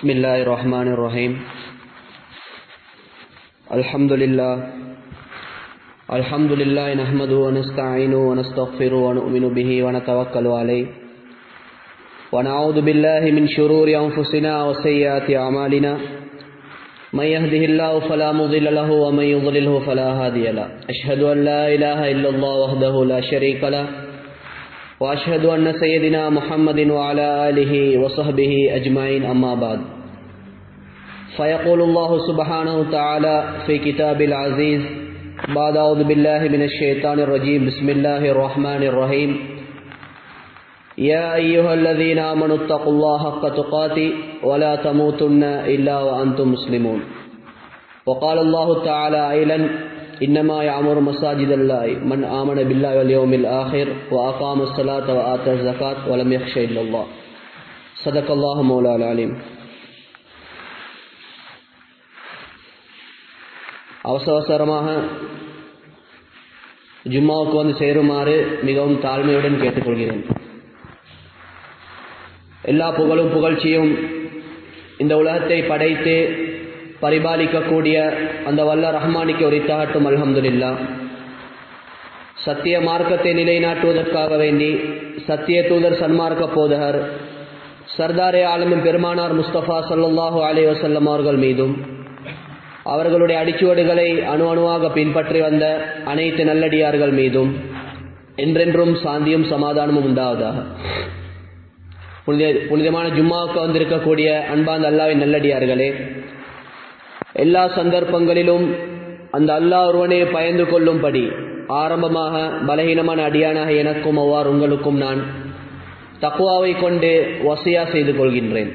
بسم الله الرحمن الرحيم الحمد لله الحمد لله نحمده ونستعينه ونستغفره ونؤمن به ونتوكل عليه ونعوذ بالله من شرور أنفسنا وسيئات أعمالنا من يهده الله فلا مضل له ومن يضلله فلا هادي له أشهد أن لا إله إلا الله وحده لا شريك له وأشهد أن سيدنا محمد وعلى آله وصحبه أجمعين أما بعد فيقول الله سبحانه وتعالى في كتاب العزيز بعد أعوذ بالله من الشيطان الرجيم بسم الله الرحمن الرحيم يا أيها الذين آمنوا اتقوا الله حق تقاته ولا تموتن إلا وأنتم مسلمون وقال الله تعالى أيضا إنما يعمر مساجد الله من آمن بالله واليوم الآخر وأقام الصلاة وآتى الزكاة ولم يخش إلا الله صدق الله مولا العليم அவசர அவசரமாக ஜும்மாவுக்கு வந்து சேருமாறு மிகவும் தாழ்மையுடன் கேட்டுக்கொள்கிறேன் எல்லா புகழும் புகழ்ச்சியும் இந்த உலகத்தை படைத்து பரிபாலிக்கக்கூடிய அந்த வல்ல ரஹ்மானிக்கு உரித்தாகட்டும் அல்ஹம்துலில்லா சத்திய மார்க்கத்தை நிலைநாட்டுவதற்காக வேண்டி சத்திய தூதர் சன்மார்க்க போதகர் சர்தாரே ஆலமின் பெருமானார் முஸ்தபா சல்லாஹூ அலி வசல்லம் அவர்கள் மீதும் அவர்களுடைய அடிச்சுவடுகளை அணு அணுவாக பின்பற்றி வந்த அனைத்து நல்லடியார்கள் மீதும் என்றென்றும் சாந்தியும் சமாதானமும் உண்டாவதாக புனித புனிதமான ஜும்மாவுக்கு வந்திருக்கக்கூடிய அன்பாந்த அல்லாவின் நல்லடியார்களே எல்லா சந்தர்ப்பங்களிலும் அந்த அல்லாஹ் ஒருவனே பயந்து கொள்ளும்படி ஆரம்பமாக பலகீனமான அடியானாக எனக்கும் அவ்வாறு உங்களுக்கும் நான் தக்குவாவை கொண்டு வசையா செய்து கொள்கின்றேன்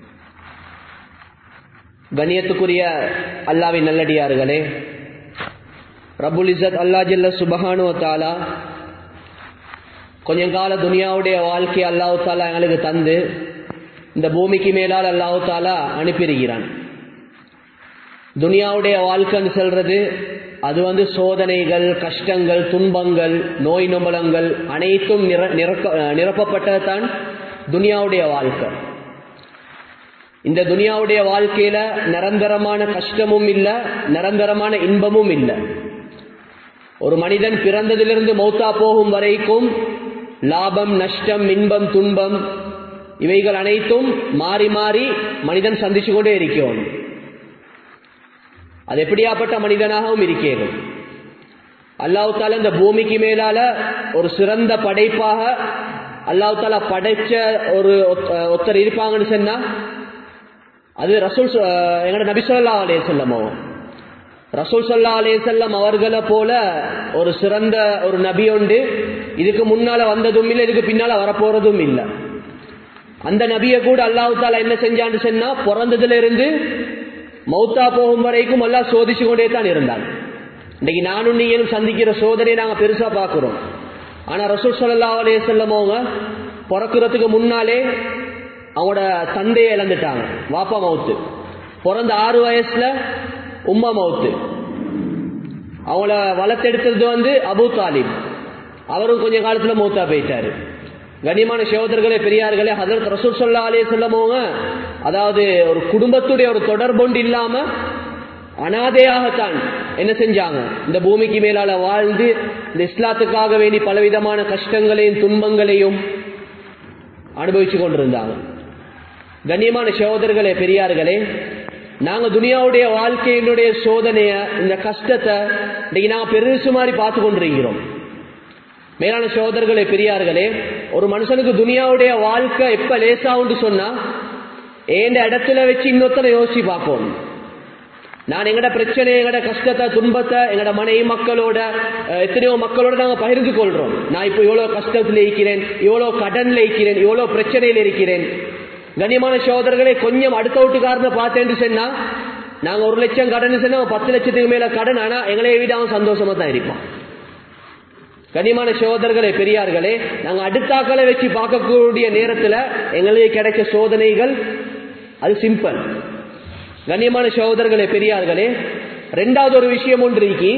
கண்ணியத்துக்குரிய அல்லாவின் நல்லடியார்களே ரபுல் இசத் அல்லா ஜல்ல சுபஹானு தாலா கொஞ்சம் கால துனியாவுடைய வாழ்க்கை அல்லாஹு தாலா எங்களுக்கு தந்து இந்த பூமிக்கு மேலால் அல்லாஹு தாலா அனுப்பியிருக்கிறான் துனியாவுடைய வாழ்க்கைன்னு சொல்றது அது வந்து சோதனைகள் கஷ்டங்கள் துன்பங்கள் நோய் நொம்பலங்கள் அனைத்தும் நிர நிரப்பப்பட்டது தான் துனியாவுடைய வாழ்க்கை இந்த துனியாவுடைய வாழ்க்கையில நிரந்தரமான கஷ்டமும் இல்லை நிரந்தரமான இன்பமும் இல்லை ஒரு மனிதன் பிறந்ததிலிருந்து மௌத்தா போகும் வரைக்கும் லாபம் நஷ்டம் இன்பம் துன்பம் இவைகள் அனைத்தும் மாறி மாறி மனிதன் சந்திச்சு கொண்டே இருக்கிறோம் அது எப்படியாப்பட்ட மனிதனாகவும் இருக்கிறோம் அல்லாஹு தாலா இந்த பூமிக்கு மேலால ஒரு சிறந்த படைப்பாக அல்லாஹு தாலா படைச்ச ஒரு ஒருத்தர் இருப்பாங்கன்னு சொன்னா அது ரசூல் எங்கட நபி சொல்லா அலே செல்லமோ ரசூல் சொல்லா அலே செல்லம் அவர்களை போல ஒரு சிறந்த ஒரு நபி உண்டு இதுக்கு முன்னால வந்ததும் இல்லை இதுக்கு பின்னால வரப்போறதும் இல்லை அந்த நபியை கூட அல்லாஹு தாலா என்ன செஞ்சான்னு சொன்னா பிறந்ததுல இருந்து மௌத்தா போகும் வரைக்கும் எல்லாம் சோதிச்சு கொண்டே தான் இருந்தாங்க இன்னைக்கு நானும் நீங்களும் சந்திக்கிற சோதனையை நாங்க பெருசா பாக்குறோம் ஆனா ரசூல் சொல்லா அலே செல்லம் அவங்க பிறக்கிறதுக்கு முன்னாலே அவங்களோட தந்தையை இழந்துட்டாங்க வாப்பா மவுத்து பிறந்த ஆறு வயசுல உம்மா மவுத்து அவங்கள வளர்த்தெடுத்தது வந்து அபு தாலிப் அவரும் கொஞ்ச காலத்துல மௌத்தா போயிட்டாரு கண்ணியமான சகோதரர்களே பெரியார்களே ஹதரத் ரசூல் சொல்லா அலே செல்லமோங்க அதாவது ஒரு குடும்பத்துடைய ஒரு தொடர்பொண்டு இல்லாம அனாதையாகத்தான் என்ன செஞ்சாங்க இந்த பூமிக்கு மேலால வாழ்ந்து இந்த இஸ்லாத்துக்காக வேண்டி பலவிதமான கஷ்டங்களையும் துன்பங்களையும் அனுபவிச்சு கொண்டிருந்தாங்க கண்ணியமான சகோதரர்களே பெரியார்களே நாங்க துனியாவுடைய வாழ்க்கையினுடைய சோதனைய இந்த கஷ்டத்தை இன்னைக்கு நாங்க பெருசு மாதிரி பார்த்து கொண்டிருக்கிறோம் மேலான சகோதரர்களே பெரியார்களே ஒரு மனுஷனுக்கு துனியாவுடைய வாழ்க்கை எப்ப லேசாவுன்னு சொன்னா ஏண்ட இடத்துல வச்சு இன்னொருத்தனை யோசிச்சு பார்க்கணும் நான் எங்கட பிரச்சனை எங்கட கஷ்டத்தை துன்பத்தை எங்கட மனைவி மக்களோட எத்தனையோ மக்களோட நாங்க பகிர்ந்து கொள்றோம் நான் இப்போ இவ்வளவு கஷ்டத்துல இருக்கிறேன் இவ்வளவு கடன்ல இருக்கிறேன் இவ்வளவு பிரச்சனையில் இருக்கிறேன் கண்ணியமான சோதரர்களே கொஞ்சம் அடுத்த வீட்டுக்காரனை பார்த்தேன்னு சொன்னா நாங்க ஒரு லட்சம் கடன் சொன்னா பத்து லட்சத்துக்கு மேல கடன் ஆனா எங்களை விட அவன் சந்தோஷமா தான் இருப்பான் கனிமான சோதர்களே பெரியார்களே நாங்க அடுத்தாக்களை வச்சு பார்க்கக்கூடிய நேரத்துல எங்களுக்கு கிடைச்ச சோதனைகள் அது சிம்பிள் கண்ணியமான சகோதரர்களே பெரியார்களே ரெண்டாவது ஒரு விஷயம் ஒன்று இருக்கி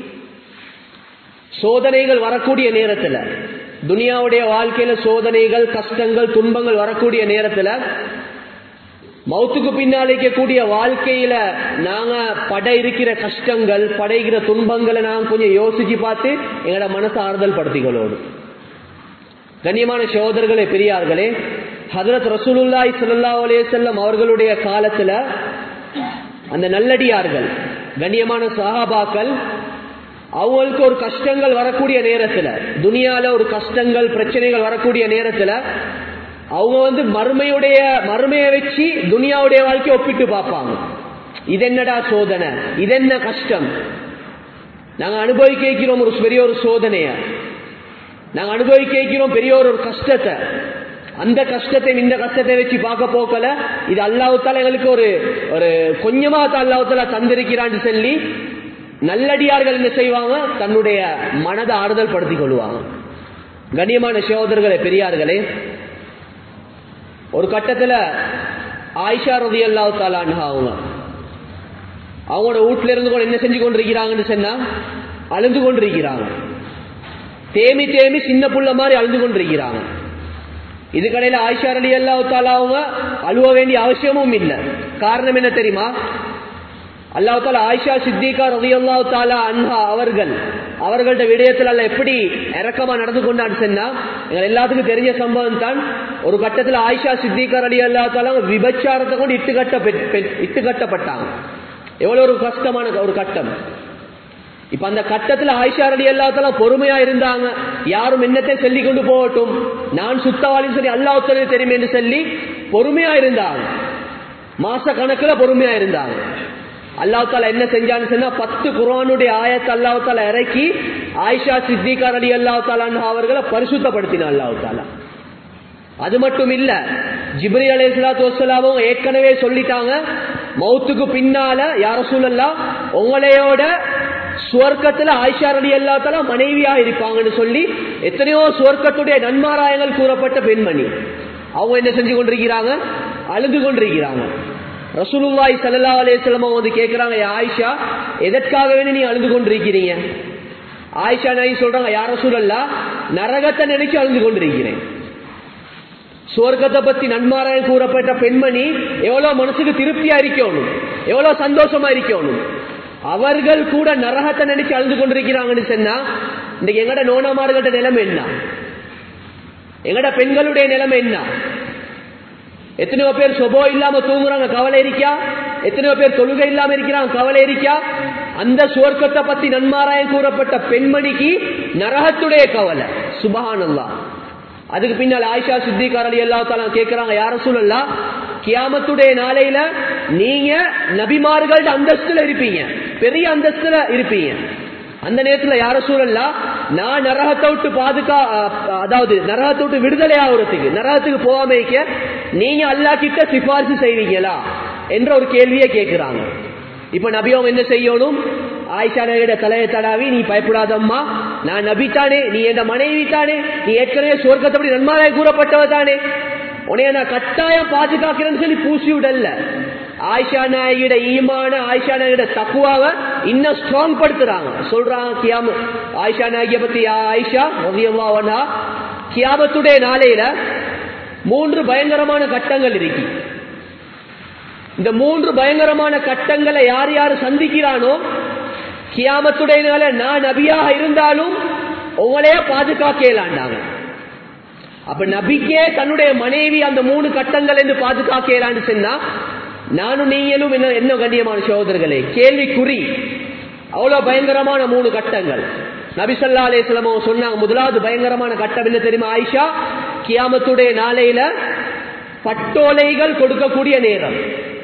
சோதனைகள் வரக்கூடிய நேரத்துல துனியாவுடைய வாழ்க்கையில சோதனைகள் கஷ்டங்கள் துன்பங்கள் வரக்கூடிய நேரத்துல மௌத்துக்கு பின்னாலேக்க கூடிய வாழ்க்கையில நாங்க பட இருக்கிற கஷ்டங்கள் படைகிற துன்பங்களை நாங்க கொஞ்சம் யோசிச்சு பார்த்து எங்களோட மனசை ஆறுதல் படுத்திகளோடு கண்ணியமான சோதர்களே பெரியார்களே ஹதரத் ரசூலுல்லாய் சல்லா அலே செல்லம் அவர்களுடைய காலத்துல அந்த நல்லடியார்கள் கண்ணியமான சஹாபாக்கள் அவங்களுக்கு ஒரு கஷ்டங்கள் வரக்கூடிய நேரத்துல துனியால ஒரு கஷ்டங்கள் பிரச்சனைகள் வரக்கூடிய நேரத்துல அவங்க வந்து மறுமையுடைய மறுமையை வச்சு துனியாவுடைய வாழ்க்கையை ஒப்பிட்டு பார்ப்பாங்க இது என்னடா சோதனை இது என்ன கஷ்டம் நாங்க அனுபவிக்க வைக்கிறோம் ஒரு பெரிய ஒரு சோதனைய நாங்க அனுபவிக்க வைக்கிறோம் பெரிய ஒரு கஷ்டத்தை அந்த கஷ்டத்தை இந்த கஷ்டத்தை வச்சு பார்க்க போக்கல இது அல்லாஹால எங்களுக்கு ஒரு ஒரு கொஞ்சமா அல்லாஹால தந்திருக்கிறான்னு சொல்லி நல்லடியார்கள் என்ன செய்வாங்க தன்னுடைய மனதை ஆறுதல் படுத்திக் கொள்வாங்க கண்ணியமான சகோதரர்களே பெரியார்களே ஒரு கட்டத்துல ஆயிஷா ரதி அல்லா தாலான் அவங்க அவங்களோட வீட்டுல இருந்து கூட என்ன செஞ்சு கொண்டிருக்கிறாங்கன்னு சொன்னா அழுந்து கொண்டிருக்கிறாங்க தேமி தேமி சின்ன புள்ள மாதிரி அழுந்து கொண்டிருக்கிறாங்க இதுக்கடையில ஆயிஷா அலி அல்லா தாலாவங்க அழுவ வேண்டிய அவசியமும் இல்லை காரணம் என்ன தெரியுமா அல்லாஹ் தாலா ஆயிஷா சித்திகா ரவி அல்லா தாலா அன்ஹா அவர்கள் அவர்கள்ட்ட விடயத்தில் அல்ல எப்படி இறக்கமா நடந்து கொண்டான்னு சொன்னா எங்க எல்லாத்துக்கும் தெரிஞ்ச சம்பவம் தான் ஒரு கட்டத்தில் ஆயிஷா சித்திகா அலி அல்லா தாலா விபச்சாரத்தை கொண்டு இட்டு கட்ட இட்டு கட்டப்பட்டாங்க எவ்வளவு ஒரு கஷ்டமான ஒரு கட்டம் இப்ப அந்த கட்டத்துல ஆயிஷா அலி அல்லாத்தால பொறுமையா இருந்தாங்க யாரும் என்னத்தை சொல்லி கொண்டு போகட்டும் நான் சுத்தவாளின்னு சொல்லி அல்லாஹ் தெரியும் என்று சொல்லி பொறுமையா இருந்தாங்க மாச கணக்குல பொறுமையா இருந்தாங்க அல்லாஹ் தாலா என்ன செஞ்சான்னு சொன்னா பத்து குரானுடைய ஆயத்தை அல்லாஹ் தாலா இறக்கி ஆயிஷா சித்திகார் அலி அல்லாஹ் தாலா அவர்களை பரிசுத்தப்படுத்தின அல்லாஹ் தாலா அது மட்டும் இல்ல ஜிப்ரி அலி இஸ்லாத்து வசலாமும் ஏற்கனவே சொல்லிட்டாங்க மௌத்துக்கு பின்னால யார சூழல்லாம் உங்களையோட சுவர்க்கத்துல ஆயிஷா அலி அல்லா தாலா மனைவியா இருப்பாங்கன்னு சொல்லி எத்தனையோ சுவர்க்கத்துடைய நன்மாராயங்கள் கூறப்பட்ட பெண்மணி அவங்க என்ன செஞ்சு கொண்டிருக்கிறாங்க அழுது கொண்டிருக்கிறாங்க ரசூலுல்லாய் சல்லா அலேஸ்லமா வந்து கேட்கிறாங்க ஆயிஷா எதற்காக வேணும் நீ அழுது கொண்டிருக்கிறீங்க ஆயிஷா நாய் சொல்றாங்க யார சூழல்லா நரகத்தை நினைச்சு அழுது கொண்டிருக்கிறேன் சுவர்க்கத்தை பத்தி நன்மாராயம் கூறப்பட்ட பெண்மணி எவ்வளவு மனசுக்கு திருப்தியா இருக்கணும் எவ்வளவு சந்தோஷமா இருக்கணும் அவர்கள் கூட நரகத்தை நினைச்சு அழுது கொண்டிருக்கிறாங்கன்னு சொன்னா இன்னைக்கு எங்கட நோனமார்கள்ட்ட நிலைமை என்ன எங்கட பெண்களுடைய நிலைமை என்ன எத்தனையோ பேர் சொபோ இல்லாம தூங்குறாங்க கவலை இருக்கா எத்தனையோ பேர் தொழுகை இல்லாம இருக்கிறாங்க கவலை இருக்கா அந்த சுவர்க்கத்தை பத்தி நன்மாராயம் கூறப்பட்ட பெண்மணிக்கு நரகத்துடைய கவலை சுபஹானல்லா அதுக்கு பின்னால் ஆயிஷா சித்திகார் அலி அல்லா தாலா கேட்கிறாங்க யார சூழல்லா கியாமத்துடைய நாளையில நீங்க நபிமார்கள் அந்தஸ்துல இருப்பீங்க பெரிய அந்தஸ்துல இருப்பீங்க அந்த நேரத்துல யார சூழல்லா நான் நரகத்தை விட்டு பாதுகா அதாவது நரகத்தை விட்டு விடுதலை ஆகுறதுக்கு நரகத்துக்கு போகாம இருக்க நீங்க அல்லா கிட்ட சிபாரிசு செய்வீங்களா என்ற ஒரு கேள்வியை கேட்கிறாங்க இப்ப நபியம் என்ன செய்யணும் ஆயிஷா நகையோட தலையை தடாவி நீ பயப்படாதம்மா நான் நபி தானே நீ என் மனைவி தானே நீ ஏற்கனவே சொர்க்கத்தப்படி நன்மாராய கூறப்பட்டவ தானே உனைய நான் கட்டாயம் பாதுகாக்கிறேன்னு சொல்லி பூசி விடல ஆயிஷா நாயகியோட ஈமான ஆயிஷா நாயகியோட தக்குவாக இன்னும் ஸ்ட்ராங் படுத்துறாங்க சொல்றாங்க கியாம ஆயிஷா நாயகிய பத்தி ஆயிஷா ரவியல்லாவனா கியாமத்துடைய நாளையில மூன்று பயங்கரமான கட்டங்கள் இருக்கு இந்த மூன்று பயங்கரமான கட்டங்களை யார் யார் சந்திக்கிறானோ கியாமத்துடைய நாள நான் நபியாக இருந்தாலும் உங்களையே பாதுகாக்கலாண்டாங்க அப்ப நபிக்கே தன்னுடைய மனைவி அந்த மூணு கட்டங்கள் என்று பாதுகாக்கலான்னு சொன்னா நானும் நீங்களும் என்ன என்ன கண்ணியமான சகோதரர்களே கேள்விக்குறி அவ்வளவு பயங்கரமான மூணு கட்டங்கள் நபிசல்லா அலேஸ்லமோ சொன்னாங்க முதலாவது பயங்கரமான கட்டம் என்ன தெரியுமா ஆயிஷா கியாமத்துடைய நாளையில பட்டோலைகள் கொடுக்கக்கூடிய நேரம்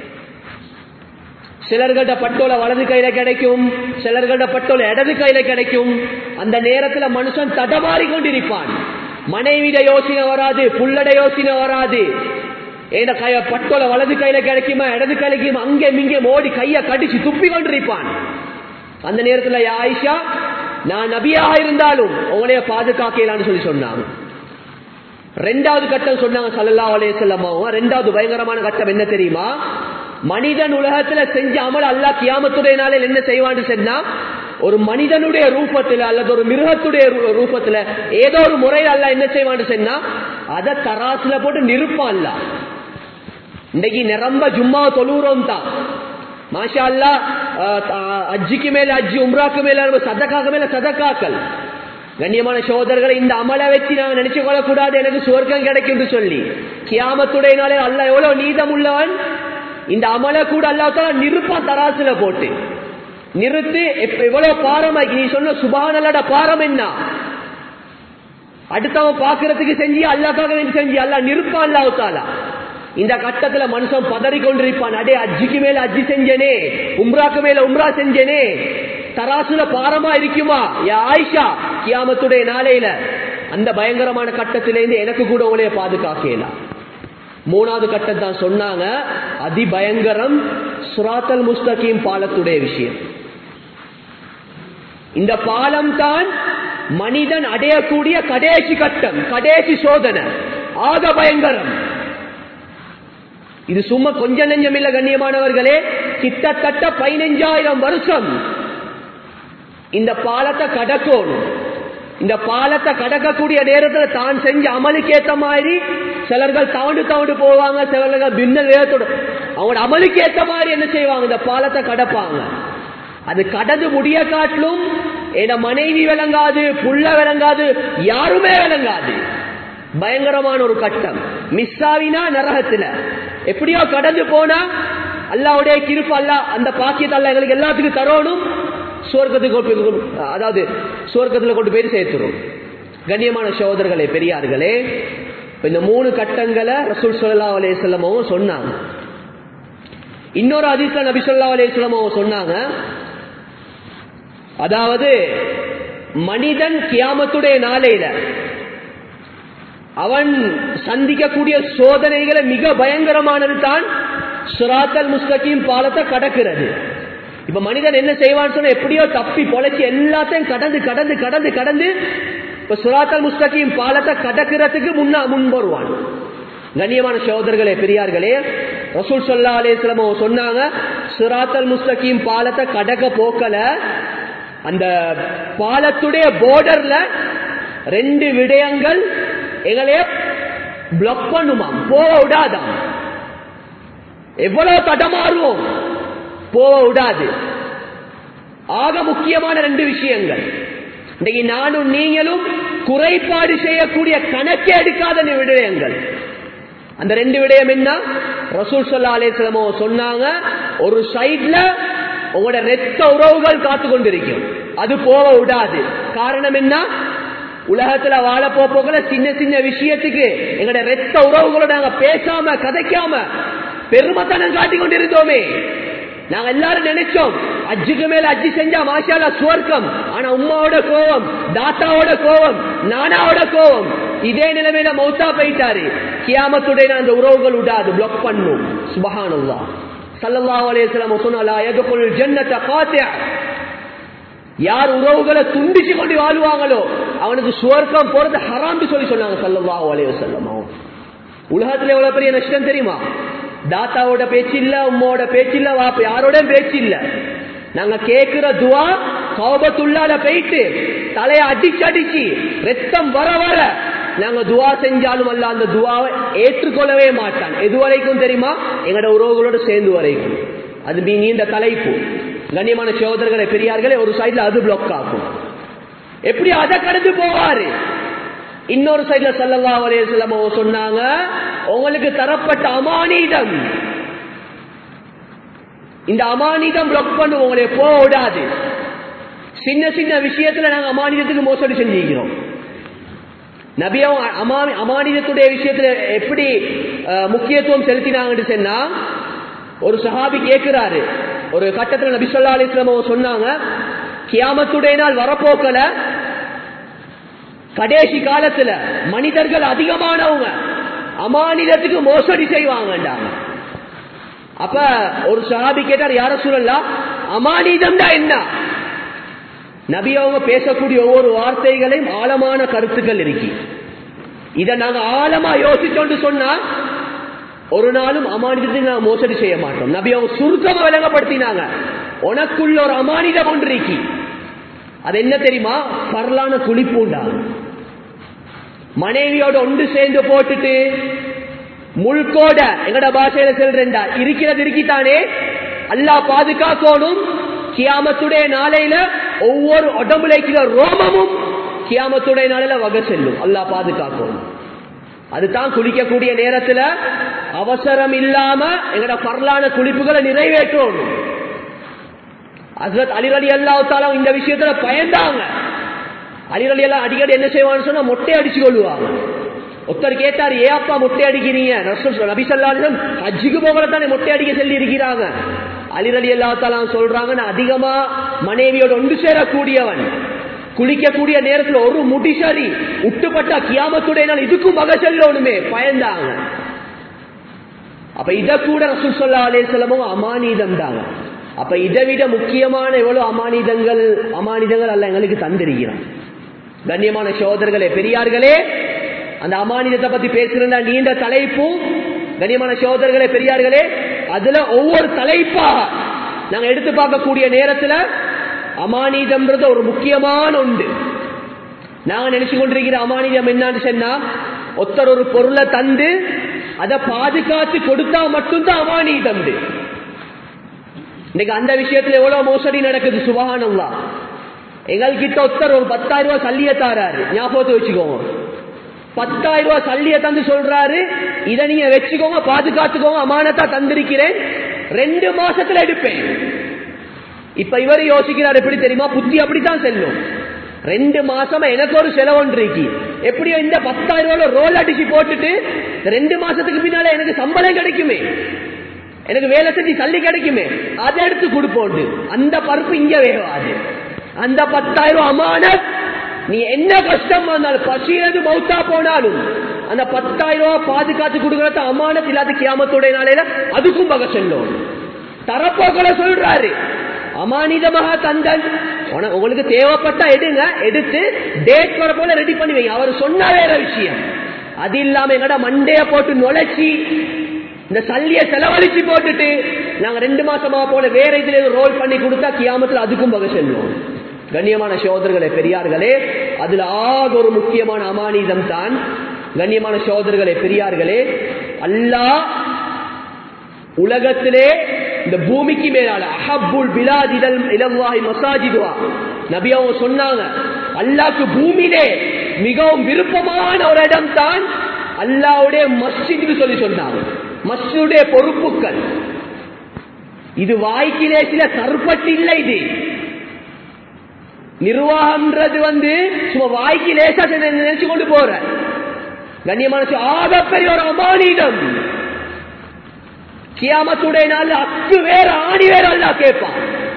சிலர்கள்ட பட்டோலை வலது கையில கிடைக்கும் சிலர்கள்ட பட்டோலை இடது கையில கிடைக்கும் அந்த நேரத்துல மனுஷன் தடமாறி கொண்டிருப்பான் மனைவிட யோசனை வராது புள்ளட யோசனை வராது ஏன்னா கைய பட்டோல வலது கையில கிடைக்குமா இடது கையில அங்கே மிங்கே மோடி கைய கடிச்சு துப்பி கொண்டிருப்பான் அந்த நேரத்துல ஆயிஷா நான் நபியாக இருந்தாலும் உங்களைய பாதுகாக்கலான்னு சொல்லி சொன்னாங்க ரெண்டாவது கட்டம் சொன்னாங்க சல்லல்லா அலைய செல்லமாவும் ரெண்டாவது பயங்கரமான கட்டம் என்ன தெரியுமா மனிதன் உலகத்துல செஞ்ச அமல் அல்லா கியாமத்துடைய நாளில் என்ன செய்வான்னு சொன்னா ஒரு மனிதனுடைய ரூபத்துல அல்லது ஒரு மிருகத்துடைய ரூபத்துல ஏதோ ஒரு முறையில் அல்ல என்ன செய்வான்னு சொன்னா அதை தராசுல போட்டு நிருப்பான் அல்ல இன்னைக்கு நிரம்ப ஜும்மா தொழுறோம் தான் மாஷா அல்லா அஜிக்கு மேல அஜி உம்ராக்கு மேல சதக்காக்கு மேல சதக்காக்கள் கண்ணியமான சோதரர்களை இந்த அமலை வச்சு நாங்க நினைச்சு கொள்ளக்கூடாது எனக்கு சுவர்க்கம் கிடைக்கும் என்று சொல்லி கியாமத்துடைய நாளே அல்ல எவ்வளவு நீதம் உள்ளவன் இந்த அமலை கூட அல்லாத்தான் நிருப்பான் தராசுல போட்டு நிறுத்து எவ்வளவு பாரமாக்கி நீ சொன்ன சுபானல்லட பாரம் என்ன அடுத்தவன் பாக்குறதுக்கு செஞ்சு அல்லாக்காக வேண்டி செஞ்சு அல்ல நிருப்பான் அல்லாவுத்தாலா இந்த கட்டத்துல மனுஷன் பதறி கொண்டிருப்பான் அடே அஜிக்கு மேல அஜி செஞ்சனே உம்ராக்கு மேல உம்ரா செஞ்சனே தராசுல பாரமா இருக்குமா யா ஆயிஷா கியாமத்துடைய நாளையில அந்த பயங்கரமான கட்டத்திலேருந்து எனக்கு கூட உங்களைய பாதுகாக்கலாம் மூணாவது கட்டம் தான் சொன்னாங்க அதிபயங்கரம் சுராத்தல் முஸ்தகீம் பாலத்துடைய விஷயம் இந்த பாலம் தான் மனிதன் அடையக்கூடிய கடைசி கட்டம் கடைசி சோதனை ஆக பயங்கரம் இது சும்மா கொஞ்ச நெஞ்சம் இல்ல கண்ணியமானவர்களே கிட்டத்தட்ட பதினஞ்சாயிரம் வருஷம் இந்த பாலத்தை கடக்கணும் இந்த பாலத்தை கடக்கக்கூடிய நேரத்தில் தான் செஞ்ச அமலுக்கு ஏத்த மாதிரி சிலர்கள் தவண்டு தவண்டு போவாங்க சிலர்கள் பின்னல் வேகத்தோட அவங்களோட அமலுக்கு ஏத்த மாதிரி என்ன செய்வாங்க இந்த பாலத்தை கடப்பாங்க அது கடந்து முடிய காட்டிலும் என மனைவி விளங்காது புள்ள விளங்காது யாருமே விளங்காது பயங்கரமான ஒரு கட்டம் மிஸ் ஆவினா நரகத்துல எப்படியோ கடந்து போனா அல்லாவுடைய கிருப்பு அல்ல அந்த பாக்கியத்தை அல்ல எங்களுக்கு எல்லாத்துக்கும் தரணும் சுவர்க்கத்துக்கு அதாவது சுவர்க்கத்துல கொண்டு போய் சேர்த்துரும் கண்ணியமான சகோதரர்களே பெரியார்களே இந்த மூணு கட்டங்களை ரசூல் சொல்லா அலையமவும் சொன்னாங்க இன்னொரு அதிசல நபி சொல்லா அலையமவும் சொன்னாங்க அதாவது மனிதன் கியாமத்துடைய நாளையில அவன் சந்திக்கக்கூடிய சோதனைகளை மிக பயங்கரமானது தான் சுராத்தல் முஸ்தகிம் பாலத்தை கடக்கிறது இப்ப மனிதன் என்ன செய்வான்னு சொன்னா எப்படியோ தப்பி பொழைச்சி எல்லாத்தையும் கடந்து கடந்து கடந்து கடந்து இப்ப சுராத்தல் முஸ்தகிம் பாலத்தை கடக்கிறதுக்கு முன்னா முன் வருவான் கண்ணியமான சகோதரர்களே பெரியார்களே ரசூல் சொல்லா அலேஸ்லமோ சொன்னாங்க சுராத்தல் முஸ்தகிம் பாலத்தை கடக்க போக்கல அந்த பாலத்துடைய போர்டர்ல ரெண்டு விடயங்கள் எங்களைய பிளாக் பண்ணுமாம் போக விடாதாம் எவ்வளவு தடமாறுவோம் போக விடாது ஆக முக்கியமான ரெண்டு விஷயங்கள் இன்னைக்கு நானும் நீங்களும் குறைபாடு செய்யக்கூடிய கணக்கே எடுக்காத விடயங்கள் அந்த ரெண்டு விடயம் என்ன ரசூல் சொல்லா அலேஸ்லமோ சொன்னாங்க ஒரு சைட்ல உங்களோட ரத்த உறவுகள் காத்து கொண்டிருக்கும் அது போக விடாது காரணம் என்ன உலகத்துல வாழ போல சின்ன சின்ன விஷயத்துக்கு எங்களோட ரத்த உறவுகளோட நாங்க பேசாம கதைக்காம பெருமத்தனம் காட்டி கொண்டிருந்தோமே நாங்க எல்லாரும் நினைச்சோம் அஜுக்கு மேல அஜி செஞ்சா மாஷாலா சுவர்க்கம் ஆனா உமாவோட கோவம் தாத்தாவோட கோவம் நானாவோட கோவம் இதே நிலைமையில மௌத்தா போயிட்டாரு கியாமத்துடைய அந்த உறவுகள் விடாது பிளாக் பண்ணும் சுபஹானுல்லா சல்லல்லாஹு அலைஹி வஸல்லம் சொன்னாலா யதுகுல் ஜன்னத காத்திஅ யார் உறவுகளை துண்டிச்சு கொண்டு வாழ்வாங்களோ அவனுக்கு சுவர்க்கம் போறது ஹராம் சொல்லி சொன்னாங்க சல்லல்லாஹு அலைஹி வஸல்லம் உலகத்துல எவ்வளவு பெரிய நஷ்டம் தெரியுமா தாத்தாவோட பேச்சு இல்ல உம்மோட பேச்சு இல்ல வாப்ப யாரோட பேச்சு இல்ல நாங்க கேக்குற துவா கௌபத்துள்ளால போயிட்டு தலைய அடிச்சு அடிச்சு ரத்தம் வர வர நாங்க துவா செஞ்சாலும் அல்ல அந்த துவாவை ஏற்றுக்கொள்ளவே மாட்டான் எது வரைக்கும் தெரியுமா எங்களோட உறவுகளோட சேர்ந்து வரைக்கும் அது நீ நீண்ட தலைப்பு கண்ணியமான சோதரர்களை பெரியார்களே ஒரு சைட்ல அது பிளாக் ஆகும் எப்படி அதை கடந்து போவாரு இன்னொரு சைட்ல சல்லல்லா அலையம் சொன்னாங்க உங்களுக்கு தரப்பட்ட அமானிதம் இந்த அமானிதம் பிளாக் பண்ணு உங்களை போக விடாது சின்ன சின்ன விஷயத்துல நாங்க அமானிதத்துக்கு மோசடி செஞ்சுக்கிறோம் நபியும் அமானிதத்துடைய விஷயத்துல எப்படி முக்கியத்துவம் செலுத்தினாங்கன்னு சொன்னா ஒரு சஹாபி கேட்கிறாரு ஒரு கட்டத்துல நபி சொல்லா அலிஸ்லாம சொன்னாங்க கியாமத்துடைய நாள் வரப்போக்கல கடைசி காலத்துல மனிதர்கள் அதிகமானவங்க அமானிதத்துக்கு மோசடி செய்வாங்கன்றாங்க அப்ப ஒரு சஹாபி கேட்டார் யார சொல்லலாம் அமானிதம் தான் என்ன நபி அவங்க பேசக்கூடிய ஒவ்வொரு வார்த்தைகளையும் ஆழமான கருத்துக்கள் இருக்கு இதை நாங்க ஆழமா யோசிச்சோன்னு சொன்னா ஒரு நாளும் அமானிதத்தை நாங்க மோசடி செய்ய மாட்டோம் நபி அவங்க சுருக்கமா விளங்கப்படுத்தினாங்க உனக்குள்ள ஒரு அமானிதம் ஒன்று இருக்கி அது என்ன தெரியுமா பரலான குளிப்பூண்டா மனைவியோட ஒன்று சேர்ந்து போட்டுட்டு முள்கோட எங்கட பாஷையில செல்றா இருக்கிறது இருக்கித்தானே அல்லாஹ் பாதுகாக்கணும் கியாமத்துடைய நாளையில ஒவ்வொரு உடம்புல இருக்கிற ரோமமும் கியாமத்துடைய நாளையில வகை செல்லும் அல்லாஹ் பாதுகாக்கணும் அதுதான் குளிக்கக்கூடிய நேரத்துல அவசரம் இல்லாம எங்கட பரலான குளிப்புகளை நிறைவேற்றணும் ஹசரத் அலிரலி அல்லாஹாலும் இந்த விஷயத்துல பயந்தாங்க அலிரலி எல்லாம் அடிக்கடி என்ன செய்வான்னு சொன்னா மொட்டை அடிச்சு கொள்ளுவாங்க ஒருத்தர் கேட்டார் ஏப்பா மொட்டை அடிக்கிறீங்க நபி சொல்லாலும் அஜிக்கு போகல தானே மொட்டை அடிக்க சொல்லி இருக்கிறாங்க அலிரலி அல்லாத்தாலாம் சொல்றாங்க நான் அதிகமா மனைவியோட ஒன்று சேரக்கூடியவன் குளிக்கக்கூடிய நேரத்தில் ஒரு முடி சரி உட்டுப்பட்டா கியாமத்துடைய நாள் இதுக்கும் வகை செல்லணுமே பயந்தாங்க அப்ப இத கூட ரசூல் சொல்லா அலேசலமும் அமானீதம் தாங்க அப்ப இதை விட முக்கியமான எவ்வளவு அமானிதங்கள் அமானிதங்கள் அல்ல எங்களுக்கு தந்திருக்கிறான் கண்ணியமான சோதர்களே பெரியார்களே அந்த அமானிதத்தை பத்தி பேசுற நீண்ட தலைப்பும் கண்ணியமான சோதர்களே பெரியார்களே அதுல ஒவ்வொரு தலைப்பாக நாங்க எடுத்து பார்க்கக்கூடிய நேரத்துல அமானிதம்ன்றது ஒரு முக்கியமான ஒன்று நாங்க நினைச்சு கொண்டிருக்கிற அமானிதம் என்னன்னு சொன்னா ஒருத்தர் ஒரு பொருளை தந்து அதை பாதுகாத்து கொடுத்தா மட்டும்தான் அமானிதம் இன்னைக்கு அந்த விஷயத்துல எவ்வளவு மோசடி நடக்குது சுபகானம்லா எங்கள்கிட்ட ஒருத்தர் ஒரு பத்தாயிரம் ரூபாய் சல்லிய தாராரு ஞாபகத்தை வச்சுக்கோங்க பத்தாயிரம் ரூபாய் சல்லிய தந்து சொல்றாரு இதை நீங்க வச்சுக்கோங்க பாதுகாத்துக்கோங்க அமானத்தா தந்திருக்கிறேன் ரெண்டு மாசத்துல எடுப்பேன் இப்ப இவர் யோசிக்கிறார் எப்படி தெரியுமா புத்தி அப்படித்தான் செல்லும் ரெண்டு மாசமா எனக்கு ஒரு செலவொன்றைக்கு எப்படியோ இந்த பத்தாயிரம் ரூபாய் ரோல் அடிச்சு போட்டுட்டு ரெண்டு மாசத்துக்கு பின்னால எனக்கு சம்பளம் கிடைக்குமே எனக்கு வேலை செஞ்சு தள்ளி கிடைக்குமே அதை எடுத்து கொடுப்போண்டு அந்த பருப்பு இங்க வேகாது அந்த பத்தாயிரம் அமான நீ என்ன கஷ்டம் வந்தாலும் பசியது மௌத்தா போனாலும் அந்த பத்தாயிரம் ரூபாய் பாதுகாத்து கொடுக்கறத அமானத் இல்லாத கியாமத்துடைய நாளையில அதுக்கும் பக செல்லும் தரப்போக்களை சொல்றாரு அமானிதமாக தந்தன் உங்களுக்கு தேவைப்பட்டா எடுங்க எடுத்து டேட் வர போல ரெடி பண்ணி வைங்க அவர் சொன்ன வேற விஷயம் அது இல்லாம எங்கட மண்டைய போட்டு நுழைச்சி இந்த சல்லிய செலவழிச்சு போட்டுட்டு நாங்க ரெண்டு மாசமா போல வேற இதுல ரோல் பண்ணி கொடுத்தா கியாமத்துல அதுக்கும் வகை செல்வோம் கண்ணியமான சோதர்களே பெரியார்களே அதுல ஆக ஒரு முக்கியமான அமானிதம் தான் கண்ணியமான சோதர்களே பெரியார்களே அல்லாஹ் உலகத்திலே இந்த பூமிக்கு மேலால அஹப்புல் பிலாதிதல் இலவாய் மசாஜிதுவா நபி அவங்க சொன்னாங்க அல்லாக்கு பூமியிலே மிகவும் விருப்பமான ஒரு இடம் தான் அல்லாவுடைய மஸ்ஜித் சொல்லி சொன்னாங்க மஸ்ஜிதுடைய பொறுப்புகள் இது வாய்க்கிலே சில கருப்பட்டு இல்லை இது நிர்வாகம்ன்றது வந்து சும்மா வாய்க்கு லேசா நினைச்சு கொண்டு போற கண்ணியமான ஆகப்பெரிய ஒரு அமானிடம் கியாமத்துடைய நாள் அக்கு வேற ஆணி வேற அல்ல கேட்பான்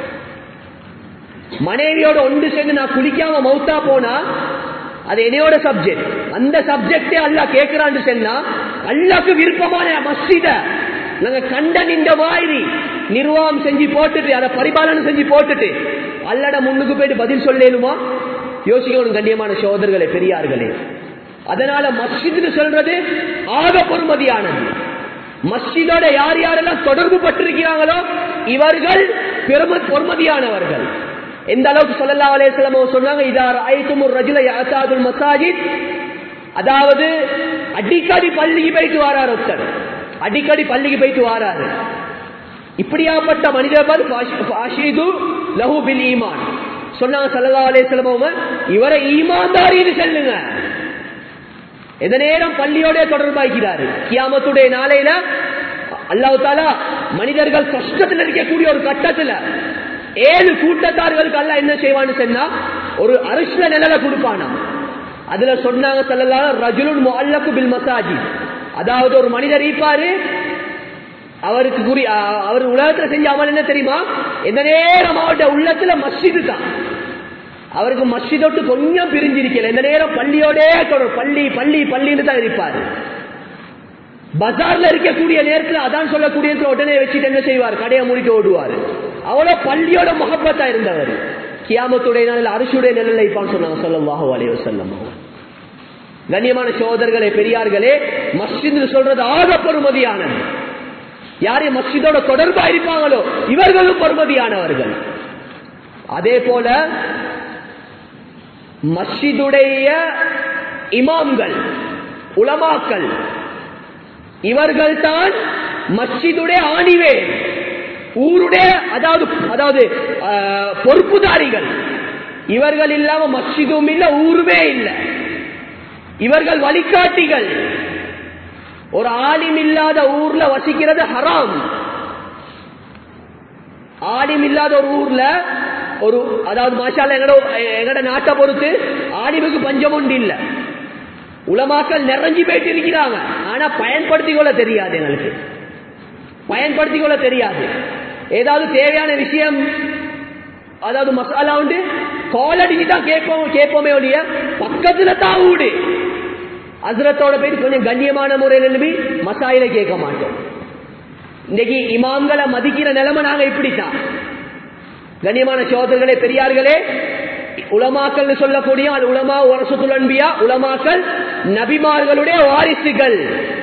மனைவியோட ஒன்று சேர்ந்து நான் குளிக்காம மவுத்தா போனா அது என்னையோட சப்ஜெக்ட் அந்த சப்ஜெக்டே அல்ல கேட்கிறான்னு சொன்னா அல்லாக்கு விருப்பமான மஸ்ஜித நாங்க கண்ட நின்ற மாதிரி நிர்வாகம் செஞ்சு போட்டுட்டு அதை பரிபாலனை செஞ்சு போட்டுட்டு அல்லட முன்னுக்கு போயிட்டு பதில் சொல்லலுமா யோசிக்கணும் கண்ணியமான சோதர்களே பெரியார்களே அதனால மஸ்ஜித்னு சொல்றது ஆக பொறுமதியானது மஸ்ஜிதோட யார் யாரெல்லாம் தொடர்பு பட்டிருக்கிறாங்களோ இவர்கள் பெரும பொறுமதியானவர்கள் எந்த அளவுக்கு சொல்லல்லா அலேஸ்லமோ சொன்னாங்க இதார் ஐத்துமுர் ரஜுல யாசாதுல் மசாஜித் அதாவது அடிக்கடி பள்ளிக்கு போயிட்டு வாரார் ஒருத்தர் அடிக்கடி பள்ளிக்கு போயிட்டு வாராரு இப்படியாப்பட்ட மனிதர் லஹு பில் ஈமான் சொன்னாங்க சல்லா அலேஸ்லமோ இவரை ஈமான்தாரின்னு சொல்லுங்க எந்த நேரம் பள்ளியோட தொடர்பாகிறாரு கியாமத்துடைய நாளையில அல்லாஹு தாலா மனிதர்கள் கஷ்டத்தில் இருக்கக்கூடிய ஒரு கட்டத்துல ஏழு கூட்டத்தார்களுக்கு அல்ல என்ன செய்வான்னு சொன்னா ஒரு அரிசில நிழல கொடுப்பானா அதுல சொன்னாங்க சொல்லலாம் ரஜுலுன் முல்லக்கு பில் மசாஜி அதாவது ஒரு மனிதர் இருப்பாரு அவருக்கு குறி அவர் உலகத்துல செஞ்ச அமல் என்ன தெரியுமா எந்த நேரம் அவருடைய உள்ளத்துல மஸ்ஜிது தான் அவருக்கு மஸ்ஜிதோட்டு கொஞ்சம் பிரிஞ்சிருக்கல இந்த நேரம் பள்ளியோட தொடர் பள்ளி பள்ளி பள்ளின்னு தான் இருப்பாரு பஜார்ல இருக்கக்கூடிய நேரத்தில் அதான் சொல்லக்கூடிய உடனே வச்சுட்டு என்ன செய்வார் கடையை முடிக்க ஓடுவார் அவ்வளவு பள்ளியோட முகப்பத்தா இருந்தவர் கியாமத்துடைய நாளில் அரிசியுடைய நிலையில இருப்பான்னு சொன்னாங்க சொல்லவாக வலையோ செல்லம் கண்ணியமான சோதர்களே பெரியார்களே மஸ்ஜித் சொல்றது ஆக பெருமதியானது யாரு மஸ்ஜிதோட தொடர்பா இருப்பாங்களோ இவர்களும் பெருமதியானவர்கள் அதே போல மஸ்ஜிதுடைய இமாம்கள் உலமாக்கள் இவர்கள் தான் மஸ்ஜிதுடைய ஆணிவே ஊருடைய அதாவது அதாவது ஆஹ், பொறுப்புதாரிகள் இவர்கள் இல்லாம மஸ்ஜிதும் இல்ல ஊருமே இல்லை இவர்கள் வழிகாட்டிகள் ஒரு ஆலிம் இல்லாத ஊர்ல வசிக்கிறது ஹராம் ஆலிம் இல்லாத ஒரு ஊர்ல ஒரு அதாவது மாஷால எங்கட எங்கட நாட்டை பொறுத்து ஆலிமுக்கு பஞ்சம் உண்டு இல்ல உலமாக்கள் நிறைஞ்சு போயிட்டு இருக்கிறாங்க ஆனா பயன்படுத்திக் கொள்ள தெரியாது எங்களுக்கு பயன்படுத்திக் கொள்ள தெரியாது ஏதாவது தேவையான விஷயம் அதாவது மசாலா உண்டு கால் அடிச்சு தான் கேட்போம் கேட்போமே ஒழிய பக்கத்துல தான் ஊடு அசுரத்தோட போய் கொஞ்சம் கண்ணியமான முறையில் எழுப்பி மசாயில கேட்க மாட்டோம் இன்னைக்கு இமாம்களை மதிக்கிற நிலைமை நாங்க இப்படித்தான் கண்ணியமான சோதர்களே பெரியார்களே உலமாக்கல் சொல்லக்கூடிய அது உலமா வரசுத்துல் அன்பியா உலமாக்கல் நபிமார்களுடைய வாரிசுகள்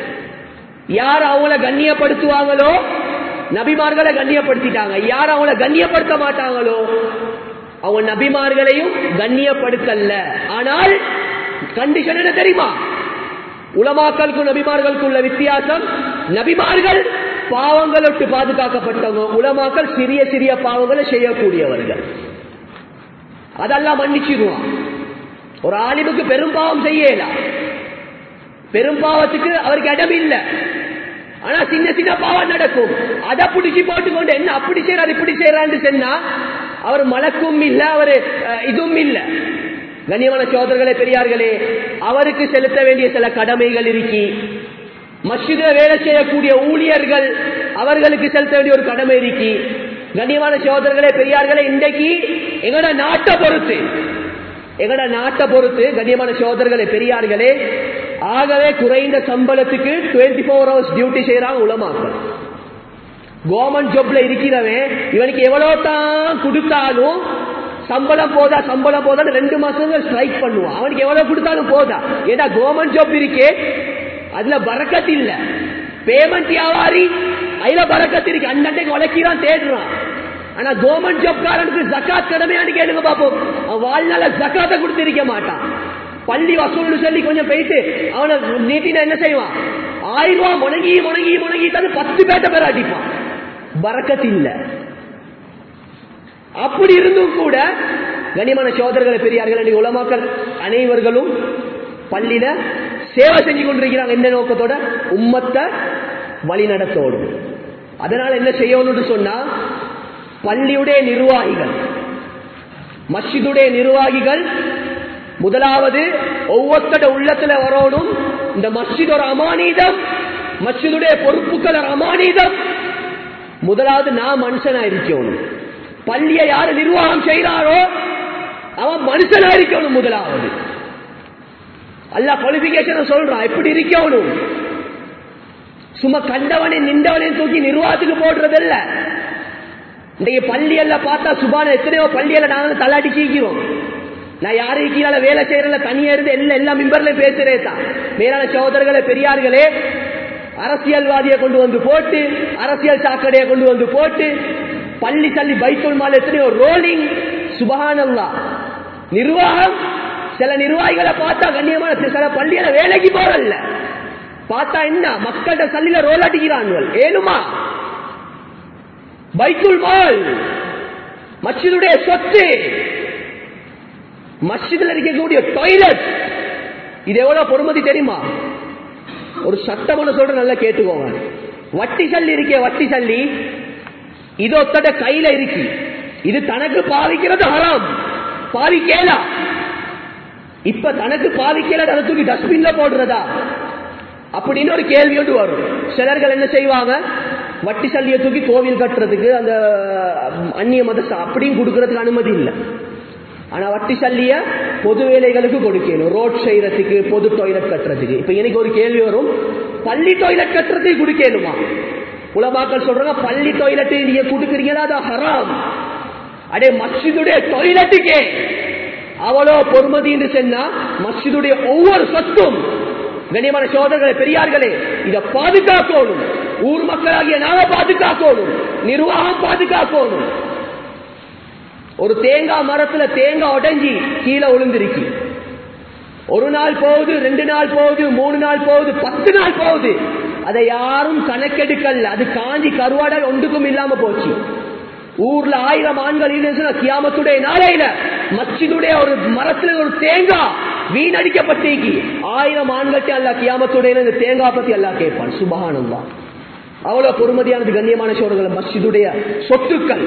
யார் அவங்கள கண்ணியப்படுத்துவாங்களோ நபிமார்களை கண்ணியப்படுத்திட்டாங்க யார் அவங்கள கண்ணியப்படுத்த மாட்டாங்களோ அவங்க நபிமார்களையும் கண்ணியப்படுத்தல ஆனால் கண்டிஷன் என்ன தெரியுமா உலமாக்களுக்கும் நபிமார்களுக்கும் உள்ள வித்தியாசம் நபிமார்கள் பாவங்களொட்டு பாதுகாக்கப்பட்டவங்க உலமாக்கள் சிறிய சிறிய பாவங்களை செய்யக்கூடியவர்கள் அதெல்லாம் மன்னிச்சிருவான் ஒரு ஆலிமுக்கு பெரும் பாவம் செய்யலாம் பெரும் பாவத்துக்கு அவருக்கு இடம் இல்லை ஆனா சின்ன சின்ன பாவம் நடக்கும் அதை பிடிச்சி போட்டுக்கொண்டு என்ன அப்படி செய்யறாரு இப்படி செய்யறான்னு சொன்னா அவர் மலக்கும் இல்ல அவரு அஹ், இதுவும் இல்ல கண்ணியமான சோதர்களே பெரியார்களே அவருக்கு செலுத்த வேண்டிய சில கடமைகள் இருக்கி மஸ்ஜித வேலை செய்யக்கூடிய ஊழியர்கள் அவர்களுக்கு செலுத்த வேண்டிய ஒரு கடமை இருக்கி கண்ணியமான சோதர்களே பெரியார்களே இன்றைக்கு எங்கட நாட்டை பொறுத்து எங்கட நாட்டை பொறுத்து கண்ணியமான சோதர்களே பெரியார்களே ஆகவே குறைந்த சம்பளத்துக்கு டுவெண்ட்டி ஃபோர் ஹவர்ஸ் டியூட்டி செய்யறாங்க உலமாக்கள் கவர்மெண்ட் ஜாப்ல இருக்கிறவன் இவனுக்கு எவ்வளவு தான் கொடுத்தாலும் சம்பளம் போதா சம்பளம் போதான்னு ரெண்டு மாசங்கள் ஸ்ட்ரைக் பண்ணுவான் அவனுக்கு எவ்வளவு கொடுத்தாலும் போதா ஏன்னா கவர்மெண்ட் ஜாப் இருக்கே அதுல பறக்கத்து இல்ல பேமெண்ட் வியாபாரி அதுல பறக்கத்து இருக்கு அன்னைக்கு உழைக்கிறான் தேடுறான் ஆனா கவர்மெண்ட் ஜாப்காரனுக்கு ஜக்காத் கடமையான்னு கேளுங்க பாப்போம் அவன் வாழ்நாள ஜக்காத்தை கொடுத்திருக்க மாட்டான் பள்ளி வசூல்னு சொல்லி கொஞ்சம் போயிட்டு அவனை நீட்டின என்ன செய்வான் ஆயிரம் ரூபாய் முடங்கி முடங்கி முடங்கி தந்து பத்து பேட்ட பேர் அடிப்பான் பறக்கத்து இல்ல அப்படி இருந்தும் கூட கனிமான சோதரர்களை பெரியார்கள் இன்னைக்கு உலமாக்கள் அனைவர்களும் பள்ளியில சேவை செஞ்சு கொண்டிருக்கிறாங்க எந்த நோக்கத்தோட உம்மத்தை வழி நடத்தோடும் அதனால என்ன செய்யணும்னு சொன்னா பள்ளியுடைய நிர்வாகிகள் மஸ்ஜிதுடைய நிர்வாகிகள் முதலாவது ஒவ்வொருத்தட உள்ளத்துல வரணும் இந்த மஸ்ஜித் ஒரு அமானீதம் மஸ்ஜிதுடைய பொறுப்புகள் ஒரு அமானீதம் முதலாவது நான் மனுஷனா இருக்கணும் பள்ளியை யாரு நிர்வாகம் செய்யறாரோ அவன் மனுஷனா இருக்கணும் முதலாவது அல்ல குவாலிபிகேஷன் சொல்றான் எப்படி இருக்கணும் சும்மா கண்டவனை நின்றவனை தூக்கி நிர்வாகத்துக்கு போடுறதில்ல இன்றைக்கு பள்ளியல்ல பார்த்தா சுபான எத்தனையோ பள்ளியல்ல நாங்க தள்ளாட்டி சீக்கிறோம் நான் யாரு கீழே வேலை செய்யறல தனியா இருந்து எல்லாம் எல்லா மிம்பர்ல பேசுறேன் தான் மேலான சகோதரர்களே பெரியார்களே அரசியல்வாதியை கொண்டு வந்து போட்டு அரசியல் சாக்கடையை கொண்டு வந்து போட்டு பள்ளி தள்ளி பைத்துல் மால் எத்தனையோ ரோலிங் சுபஹானல்லா நிர்வாகம் சில நிர்வாகிகளை பார்த்தா கண்ணியமான சில பள்ளியில வேலைக்கு போறல்ல பார்த்தா என்ன மக்கள்கிட்ட சல்லில ரோல் அடிக்கிறான்கள் ஏனுமா பைத்துல் மால் மச்சிதுடைய சொத்து மஸ்ஜிதில் இருக்கக்கூடிய டாய்லெட் இது எவ்வளவு பொறுமதி தெரியுமா ஒரு சட்டம் ஒண்ணு சொல்ற நல்லா கேட்டுக்கோங்க வட்டி சல்லி இருக்கே வட்டி சல்லி இது ஒத்தட கையில இருக்கு இது தனக்கு பாவிக்கிறது ஹராம் பாவிக்கலா இப்ப தனக்கு பாவிக்கல அதை தூக்கி டஸ்ட்பின்ல போடுறதா அப்படின்னு ஒரு கேள்வி ஒன்று வரும் சிலர்கள் என்ன செய்வாங்க வட்டி சல்லியை தூக்கி கோவில் கட்டுறதுக்கு அந்த அந்நிய மத அப்படியும் கொடுக்கறதுக்கு அனுமதி இல்லை ஆனா வட்டி சல்லிய பொது வேலைகளுக்கு கொடுக்கணும் ரோட் செய்யறதுக்கு பொது டாய்லெட் கட்டுறதுக்கு இப்ப எனக்கு ஒரு கேள்வி வரும் பள்ளி டாய்லெட் கட்டுறதுக்கு கொடுக்கணுமா உலமாக்கள் சொல்றாங்க பள்ளி டாய்லெட் நீங்க கொடுக்குறீங்களா அது ஹராம் அடே மஸ்ஜிதுடைய டாய்லெட்டுக்கே அவ்வளோ பொறுமதி என்று சொன்னா மஸ்ஜிதுடைய ஒவ்வொரு சொத்தும் கண்ணியமான சோதரர்களே பெரியார்களே இதை பாதுகாக்கணும் ஊர் மக்களாகிய நாம பாதுகாக்கணும் நிர்வாகம் பாதுகாக்கணும் ஒரு தேங்காய் மரத்துல தேங்காய் உடைஞ்சி கீழே விழுந்திருக்கு ஒரு நாள் போகுது ரெண்டு நாள் போகுது மூணு நாள் போகுது பத்து நாள் போகுது அதை யாரும் கணக்கெடுக்கல அது காஞ்சி கருவாடா ஒன்றுக்கும் இல்லாம போச்சு ஊர்ல ஆயிரம் ஆண்கள் இருந்துச்சுன்னா கியாமத்துடைய நாளையில மச்சிதுடைய ஒரு மரத்துல ஒரு தேங்காய் வீணடிக்கப்பட்டீங்கி ஆயிரம் ஆண்கள்ட்ட அல்ல கியாமத்துடைய இந்த தேங்காய் பத்தி எல்லாம் கேட்பான் சுபகானந்தா அவ்வளவு பொறுமதியானது கண்ணியமான சோழர்கள் மஸ்ஜிதுடைய சொத்துக்கள்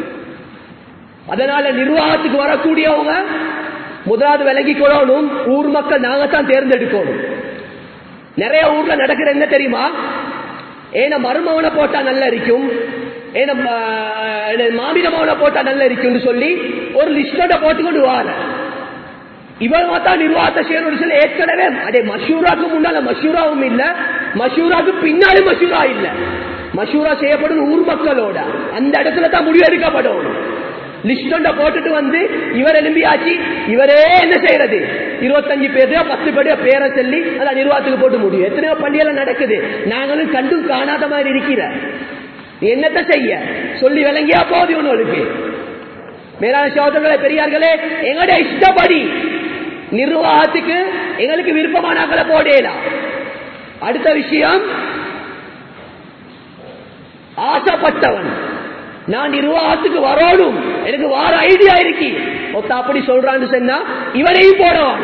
அதனால நிர்வாகத்துக்கு வரக்கூடியவங்க முதலாவது விலகி கொள்ளணும் ஊர் மக்கள் நாங்க தான் தேர்ந்தெடுக்கணும் நிறைய ஊர்ல நடக்கிற என்ன தெரியுமா ஏன மருமவனை போட்டா நல்லா இருக்கும் ஏன மாமிடமவனை போட்டா நல்லா இருக்கும்னு சொல்லி ஒரு லிஸ்டோட போட்டுக்கொண்டு வார இவன் தான் நிர்வாகத்தை செய்யணும் சொல்லி ஏற்கனவே அதே மஷூராக்கு முன்னால மஷூராவும் இல்ல மஷூராக்கு பின்னாலும் மஷூரா இல்ல மஷூரா செய்யப்படும் ஊர் மக்களோட அந்த இடத்துல தான் முடிவு எடுக்கப்படும் லிஸ்டொண்ட போட்டுட்டு வந்து இவர் எலும்பியாச்சு இவரே என்ன செய்யறது இருபத்தஞ்சு பேர் பத்து பேர் பேரை சொல்லி அதான் நிர்வாகத்துக்கு போட்டு முடியும் எத்தனையோ பள்ளியெல்லாம் நடக்குது நாங்களும் கண்டும் காணாத மாதிரி இருக்கிற என்னத்த செய்ய சொல்லி விளங்கியா போகுது உங்களுக்கு மேலான சோதரர்களே பெரியார்களே எங்களுடைய இஷ்டப்படி நிர்வாகத்துக்கு எங்களுக்கு விருப்பமானாக்களை போடலாம் அடுத்த விஷயம் ஆசைப்பட்டவன் நான் நிர்வாகத்துக்கு வரணும் எனக்கு வார ஐடியா இருக்கு ஒத்த அப்படி சொல்றான்னு சொன்னா இவரையும் போடவான்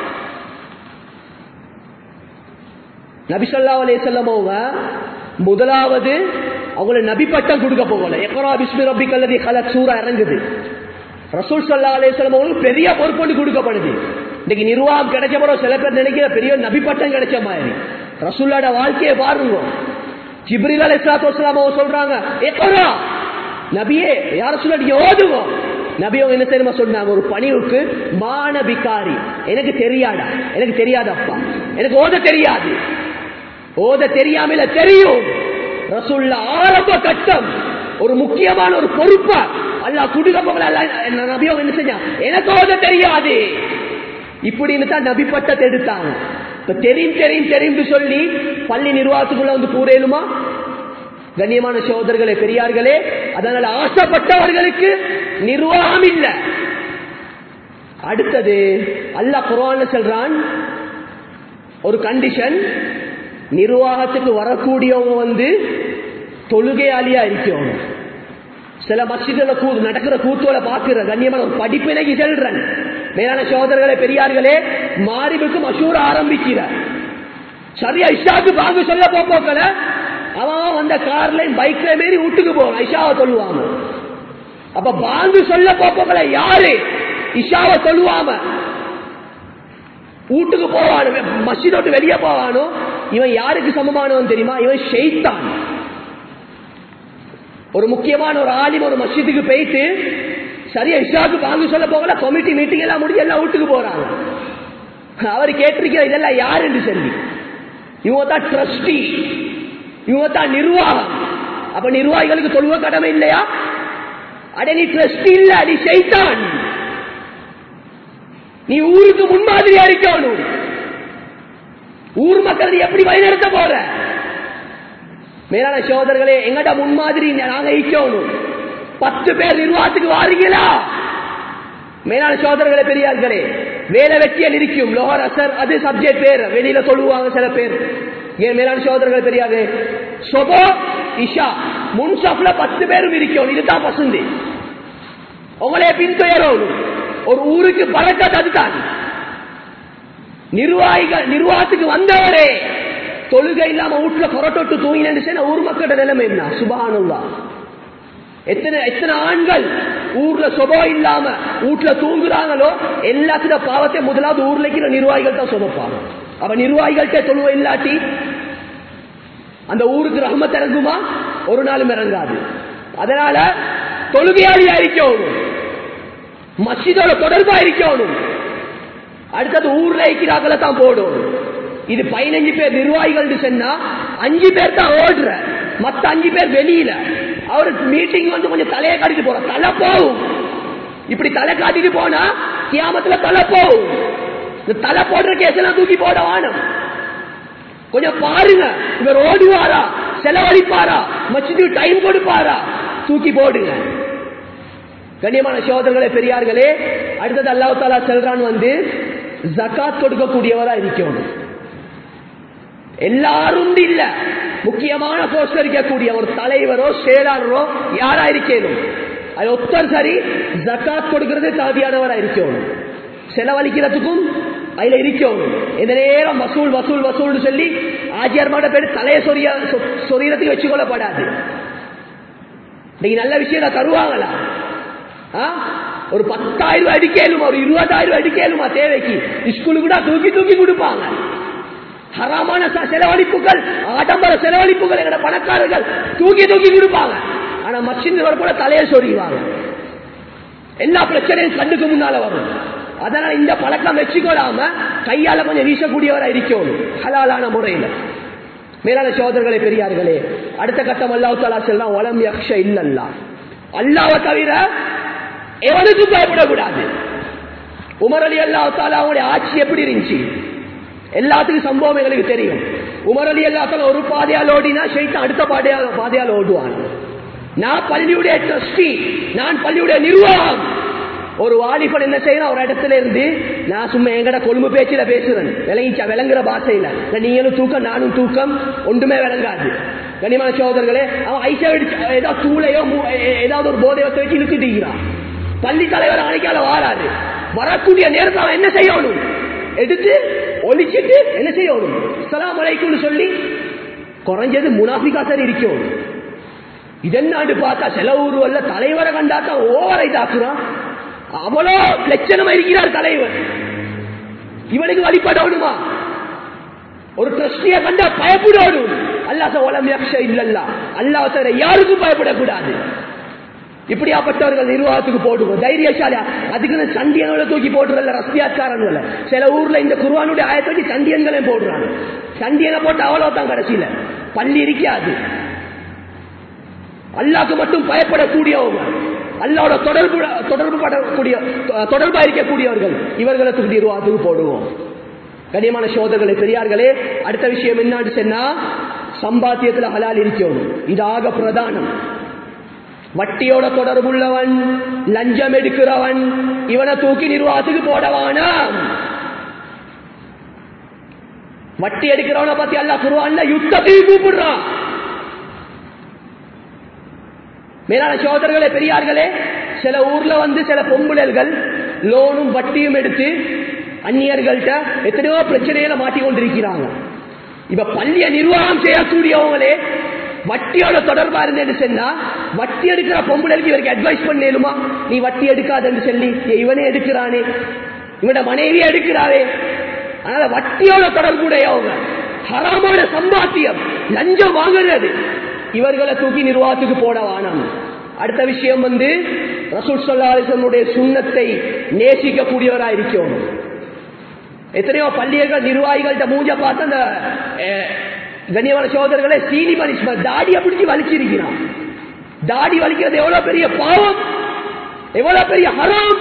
நபிசல்லா அலே செல்லமோங்க முதலாவது அவங்கள நபி பட்டம் கொடுக்க போகல எக்கரா பிஸ்மி ரப்பி கல்லதி கல சூரா இறங்குது ரசூல் சல்லா அலேஸ்லம் அவங்களுக்கு பெரிய பொறுப்பு கொடுக்கப்படுது இன்னைக்கு நிர்வாகம் கிடைச்ச பிறகு சில பேர் நினைக்கிற பெரிய நபி பட்டம் கிடைச்ச மாதிரி ரசூல்லோட வாழ்க்கையை பாருங்க ஜிப்ரில் அலி இஸ்லாத்து சொல்றாங்க எக்கரா நபியே யார சொல்ல நீங்க ஓதுவோம் நபி அவங்க என்ன தெரியுமா சொன்னாங்க ஒரு பணிவுக்கு மானபிகாரி எனக்கு தெரியாடா எனக்கு தெரியாதப்பா எனக்கு ஓத தெரியாது ஓத தெரியாமல தெரியும் ரசுல்ல ஆரம்ப கட்டம் ஒரு முக்கியமான ஒரு பொறுப்பா அல்ல குடுக்க நபி அவங்க என்ன செஞ்சா எனக்கு ஓத தெரியாது இப்படின்னு தான் நபி பட்டத்தை எடுத்தாங்க இப்ப தெரியும் தெரியும் தெரியும் சொல்லி பள்ளி நிர்வாகத்துக்குள்ள வந்து கூறேலுமா கண்ணியமான சோதர்களே பெரியார்களே அதனால ஆசைப்பட்டவர்களுக்கு நிர்வாகம் இல்ல அடுத்தது அல்ல குரான் சொல்றான் ஒரு கண்டிஷன் நிர்வாகத்துக்கு வரக்கூடியவங்க வந்து தொழுகையாளியா இருக்கணும் சில மசிதில கூ நடக்கிற கூத்துவலை பார்க்கிற கண்ணியமான ஒரு படிப்பினைக்கு செல்றன் மேலான சோதரர்களே பெரியார்களே மாறிவுக்கு மசூர ஆரம்பிக்கிறார் சரியா இஷாக்கு பாங்கு சொல்ல போக்கல அவன் வந்த கார்ல பைக்ல மாரி வீட்டுக்கு போவான் இஷாவை சொல்லுவாங்க அப்ப பாங்கு சொல்ல போக்கல யாரு இஷாவை சொல்லுவாம வீட்டுக்கு போவானு மசித விட்டு வெளியே போவானோ இவன் யாருக்கு சமமானவன் தெரியுமா இவன் ஷெய்தான் ஒரு முக்கியமான ஒரு ஆலிம் ஒரு மஸ்ஜிதுக்கு போயிட்டு சரியா இஷாக்கு பாங்கு சொல்ல போகல கமிட்டி மீட்டிங் எல்லாம் முடிஞ்சு எல்லாம் வீட்டுக்கு போறாங்க அவர் கேட்டிருக்கிற இதெல்லாம் யார் என்று சொல்லி இவங்க தான் ட்ரஸ்டி இவங்க தான் நிர்வாகம் அப்ப நிர்வாகிகளுக்கு சொல்லுவ கடமை இல்லையா அட நீ ட்ரஸ்டி இல்ல நீ செய்தான் நீ ஊருக்கு முன்மாதிரியா இருக்கணும் ஊர் மக்கள் நீ எப்படி வழிநடத்த போற மேலான சோதர்களே எங்கட முன்மாதிரி நாங்க ஈக்கணும் பத்து பேர் நிர்வாகத்துக்கு வாரீங்களா மேலான சோதரர்களே பெரியார்களே வேலை வெட்டியல் இருக்கும் லோகர் அசர் அது சப்ஜெக்ட் பேர் வெளியில சொல்லுவாங்க சில பேர் ஏன் மேலான சோதரர்கள் பெரியாரு சொபோ இஷா முன்சாப்ல பத்து பேரும் இருக்கணும் இதுதான் பசுந்து உங்களே பின்துயரும் ஒரு ஊருக்கு பழக்கத்தை அதுதான் நிர்வாகிகள் நிர்வாகத்துக்கு வந்தவரே தொழுகை இல்லாம வீட்டுல புரட்டொட்டு தூங்கினு ஊர் மக்களோட நிலைமை என்ன சுபானுல்லா எத்தனை எத்தனை ஆண்கள் ஊர்ல சொபோ இல்லாம வீட்டுல தூங்குறாங்களோ எல்லாத்தின பாவத்தை முதலாவது ஊர்ல இருக்கிற நிர்வாகிகள் தான் சொதப்பாங்க அவ நிர்வாகிகள்கிட்ட தொழுவ இல்லாட்டி அந்த ஊருக்கு ரஹமத் இறங்குமா ஒரு நாளும் இறங்காது அதனால தொழுகையாளியா இருக்கணும் மசிதோட தொடர்பா இருக்கணும் அடுத்தது ஊர்ல இருக்கிறாங்கள தான் போடும் இது பதினஞ்சு பேர் நிர்வாகிகள் சொன்னா அஞ்சு பேர் தான் ஓடுற மத்த அஞ்சு பேர் வெளியில அவரு மீட்டிங் வந்து கொஞ்சம் தலையை காட்டிட்டு போற தலை போகும் இப்படி தலை காட்டிட்டு போனா கியாமத்துல தலை போகும் இந்த தலை போடுற கேஸ் எல்லாம் தூக்கி போட வானம் கொஞ்சம் பாருங்க இவர் ஓடுவாரா செலவழிப்பாரா மச்சிட்டு டைம் கொடுப்பாரா தூக்கி போடுங்க கண்ணியமான சோதர்களே பெரியார்களே அடுத்தது அல்லாஹ் தாலா செல்றான் வந்து ஜக்காத் கொடுக்கக்கூடியவரா இருக்கணும் எல்லாரும் இல்ல முக்கியமான போஸ்ட் இருக்கக்கூடிய ஒரு தலைவரோ செயலாளரோ யாரா இருக்கணும் அது ஒத்தர் சரி ஜக்காத் கொடுக்கிறது தகுதியானவரா இருக்கணும் செலவழிக்கிறதுக்கும் அதுல இருக்கணும் இந்த நேரம் வசூல் வசூல் வசூல் சொல்லி ஆஜியார் மாட்ட பேர் தலையை சொரிய சொரியறதுக்கு வச்சு கொள்ளப்படாது நீங்க நல்ல விஷயம் தருவாங்களா ஆ? ஒரு பத்தாயிரம் ரூபாய் அடிக்கலுமா ஒரு இருபதாயிரம் ரூபாய் அடிக்கலுமா தேவைக்கு ஸ்கூலுக்கு கூட தூக்கி தூக்கி கொடுப்பாங்க ஹராமான ச- செலவழிப்புகள் ஆடம்பர செலவழிப்புகள் எங்கட பணக்காரர்கள் தூக்கி தூக்கி கொடுப்பாங்க ஆனா மச்சிந்து வர கூட தலையை சொறிவாங்க எல்லா பிரச்சனையும் கண்ணுக்கு முன்னால வரும் அதனால இந்த பழக்கம் வச்சுக்கொள்ளாம கையால கொஞ்சம் வீசக்கூடியவரா இருக்கணும் ஹலாலான முறையில் மேலான சோதர்களே பெரியார்களே அடுத்த கட்டம் அல்லாஹ் தாலா செல்லாம் ஒலம் யக்ஷ இல்லல்லா அல்லாவை தவிர எவனுக்கும் பயப்படக்கூடாது உமர் அலி அல்லா தாலா அவங்களுடைய ஆட்சி எப்படி இருந்துச்சு எல்லாத்துக்கும் சம்பவம் எங்களுக்கு தெரியும் உமர் அலி அல்லா தாலா ஒரு பாதையால் ஓடினா ஷைத்தான் அடுத்த பாதையால் பாதையால் ஓடுவான் நான் பள்ளியுடைய ட்ரஸ்டி நான் பள்ளியுடைய நிர்வாகம் ஒரு வாலிபன் என்ன செய்யறான் ஒரு இடத்துல இருந்து நான் சும்மா எங்கட கொழும்பு பேச்சில பேசுறேன் விளங்கிச்சா விளங்குற பாஷையில இல்ல நீங்களும் தூக்கம் நானும் தூக்கம் ஒன்றுமே விளங்காது கனிமான சோதர்களே அவன் ஐசா அடிச்சு ஏதாவது தூளையோ மூ- ஏ- ஏதாவது ஒரு போதையோ வச்சு இழுத்துட்டீங்கிறான் பள்ளி தலைவர் அணைக்கால வாராது வரக்கூடிய நேரத்தில் அவன் என்ன செய்யணும் எடுத்து ஒழிச்சிட்டு என்ன செய்யணும் சலாம் அலைக்கும்னு சொல்லி குறைஞ்சது முனாஃபிகா சரி இருக்கணும் இதென்னாண்டு பார்த்தா செலவூர் வல்ல தலைவரை கண்டாத்தான் ஓவரை தாக்குறான் அவ்வளோ லட்சணமா இருக்கிறார் தலைவர் இவனுக்கு வழிபடணுமா ஒரு ட்ரஸ்டிய கண்டா பயப்படணும் அல்லாஹ் உலம் யக்ஷ இல்லல்லா அல்லாஹ் தவிர யாருக்கும் பயப்படக்கூடாது இப்படியாப்பட்டவர்கள் நிர்வாகத்துக்கு போடுவோம் தைரியசாலியா அதுக்குன்னு சண்டியங்களை தூக்கி போட்டுறல ரஸ்தியாச்சாரங்களை சில ஊர்ல இந்த குருவானுடைய ஆயத்தை வச்சு சண்டியன்களையும் போடுறாங்க சண்டியனை போட்டு அவ்வளவுதான் கடைசியில பள்ளி இருக்காது அல்லாக்கு மட்டும் பயப்படக்கூடியவங்க அல்லாவோட தொடர்பு தொடர்பு படக்கூடிய தொடர்பா இருக்கக்கூடியவர்கள் இவர்களை தூக்கி நிர்வாகத்துக்கு போடுவோம் கனியமான சோதர்களே பெரியார்களே அடுத்த விஷயம் என்னான்னு சொன்னா சம்பாத்தியத்துல ஹலால் இருக்கணும் இதாக பிரதானம் வட்டியோட தொடர்புள்ளவன் லஞ்சம் எடுக்கிறவன் இவனை தூக்கி நிர்வாகத்துக்கு போடவானா வட்டி எடுக்கிறவனை பத்தி அல்ல குருவான்ல யுத்தத்தையும் கூப்பிடுறான் மேலான சோதர்களே பெரியார்களே சில ஊர்ல வந்து சில பொம்புலர்கள் லோனும் வட்டியும் எடுத்து அந்நியர்கள்ட்ட எத்தனையோ பிரச்சனையில மாட்டிக்கொண்டிருக்கிறாங்க இப்ப பள்ளிய நிர்வாகம் செய்யக்கூடியவங்களே வட்டியோட தொடர்பா இருந்தேன்னு சொன்னா வட்டி எடுக்கிற பொம்புலருக்கு இவருக்கு அட்வைஸ் பண்ணேலுமா நீ வட்டி எடுக்காதன்னு சொல்லி ஏய், இவனே எடுக்கிறானே இவனோட மனைவியே எடுக்கிறாரே அதனால வட்டியோட தொடர்புடையவங்க ஹராமான சம்பாத்தியம் லஞ்சம் வாங்குறது இவர்களை தூக்கி நிர்வாகத்துக்கு போட வானம் அடுத்த விஷயம் வந்து ரசூல் சொல்லாசனுடைய சுண்ணத்தை நேசிக்கக்கூடியவரா இருக்கணும் எத்தனையோ பள்ளியர்கள் நிர்வாகிகள்ட்ட மூஞ்ச பார்த்து அந்த அஹ், கண்ணியமான சோதரர்களை சீனி பனிஷ்மெண்ட் தாடியை பிடிச்சி வலிச்சிருக்கிறான் தாடி வலிக்கிறது எவ்வளவு பெரிய பாவம் எவ்வளவு பெரிய ஹராம்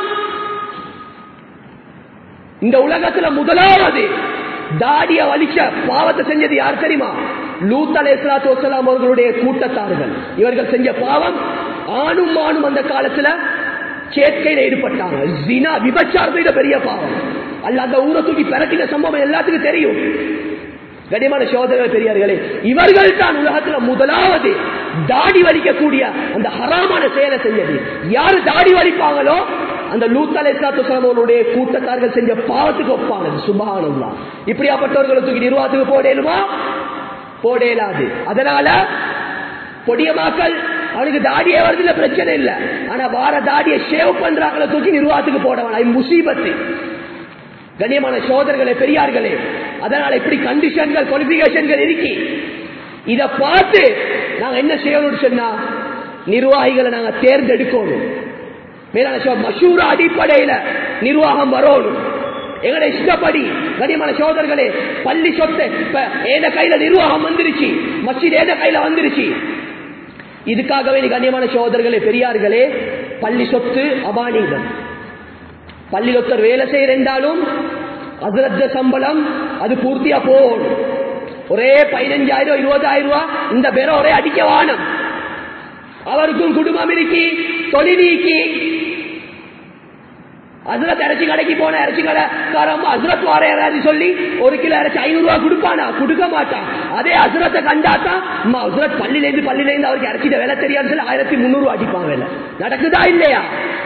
இந்த உலகத்துல முதலாவது தாடிய வலிச்ச பாவத்தை செஞ்சது யார் தெரியுமா லூத் அலை வசலாம் அவர்களுடைய கூட்டத்தார்கள் இவர்கள் செஞ்ச பாவம் ஆணும் ஆணும் அந்த காலத்துல சேர்க்கையில ஈடுபட்டாங்க ஜினா விபச்சாரத்தை பெரிய பாவம் அல்ல அந்த ஊரை தூக்கி பிறக்கின சம்பவம் எல்லாத்துக்கும் தெரியும் கடிமான சோதரர்கள் பெரியார்களே இவர்கள் தான் உலகத்துல முதலாவது தாடி வலிக்கக்கூடிய அந்த ஹராமான செயலை செஞ்சது யாரு தாடி வலிப்பாங்களோ அந்த லூத் அலைசாத்துடைய கூட்டத்தார்கள் செஞ்ச பாவத்துக்கு ஒப்பாங்க சுபானம்மா இப்படியாப்பட்டவர்களை தூக்கி நிர்வாகத்துக்கு போடலுமா போடலாது அதனால பொடியமாக்கள் அவனுக்கு தாடியே வருதுல பிரச்சனை இல்ல ஆனா வார தாடியை ஷேவ் பண்றாங்கள தூக்கி நிர்வாகத்துக்கு போடவான் அது முசீபத்து கண்ணியமான சோதர்களே பெரியார்களே அதனால இப்படி கண்டிஷன்கள் குவாலிபிகேஷன்கள் இருக்கி இத பார்த்து நாங்க என்ன செய்யணும்னு சொன்னா நிர்வாகிகளை நாங்க தேர்ந்தெடுக்கணும் மேலான சோ- மஷூர அடிப்படையில நிர்வாகம் வரணும் எங்கட இஷ்டப்படி கனிமான சோதர்களே பள்ளி சொத்து இப்ப ஏத கையில நிர்வாகம் வந்துருச்சு மஸ்ஜித் ஏத கையில வந்துருச்சு இதுக்காகவே நீ கண்ணியமான சோதர்களே பெரியார்களே பள்ளி சொத்து அபானிதம் பள்ளியில் ஒருத்தர் வேலை செய்யறாலும் அதிரத்த சம்பளம் அது பூர்த்தியா போகணும் ஒரே பதினஞ்சாயிரம் இருபதாயிரம் ரூபாய் இந்த பேரை ஒரே அடிக்க வானம் அவருக்கும் குடும்பம் இருக்கி தொழில் இருக்கி அசுரத் இறைச்சி கடைக்கு போன இறைச்சி கடை காரம்மா அசுரத் வார யாராவது சொல்லி ஒரு கிலோ இறைச்சி ஐநூறு ரூபாய் கொடுப்பானா கொடுக்க மாட்டான் அதே அசுரத்தை கண்டாத்தா அம்மா அசுரத் பள்ளியிலேருந்து பள்ளியிலேருந்து அவருக்கு இறைச்சிட்ட வேலை தெரியாது சொல்லி ஆயிரத்தி முந்நூறு அடிப்பான் வேலை நடக்குதா இல்லையா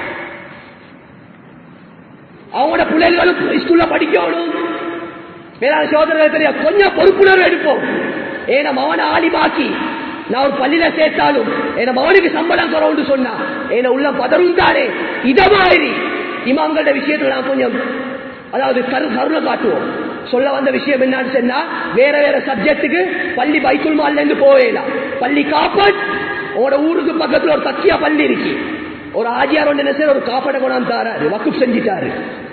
அவங்களோட பிள்ளைகளும் ஸ்கூல்ல படிக்கணும் வேளாண் சோதரர்கள் தெரிய கொஞ்சம் பொறுப்புணர்வு எடுப்போம் ஏன்னா மவனை ஆலிமாக்கி நான் ஒரு பள்ளியில சேர்த்தாலும் என் மவனுக்கு சம்பளம் குறவுன்னு சொன்னா என்ன உள்ள பதறும் தானே இத மாதிரி இமாம்களோட விஷயத்துல நான் கொஞ்சம் அதாவது கரு கருணை காட்டுவோம் சொல்ல வந்த விஷயம் என்னன்னு சொன்னா வேற வேற சப்ஜெக்டுக்கு பள்ளி பைக்குள் மால்ல இருந்து போவேலாம் பள்ளி காப்பாட் உங்களோட ஊருக்கு பக்கத்துல ஒரு தக்கியா பள்ளி இருக்கு ஒரு ஆஜியார் ஒன்று என்ன செய்ய ஒரு காப்பாடை கொண்டாந்து தாராரு வக்குப் செஞ்சிட்டாரு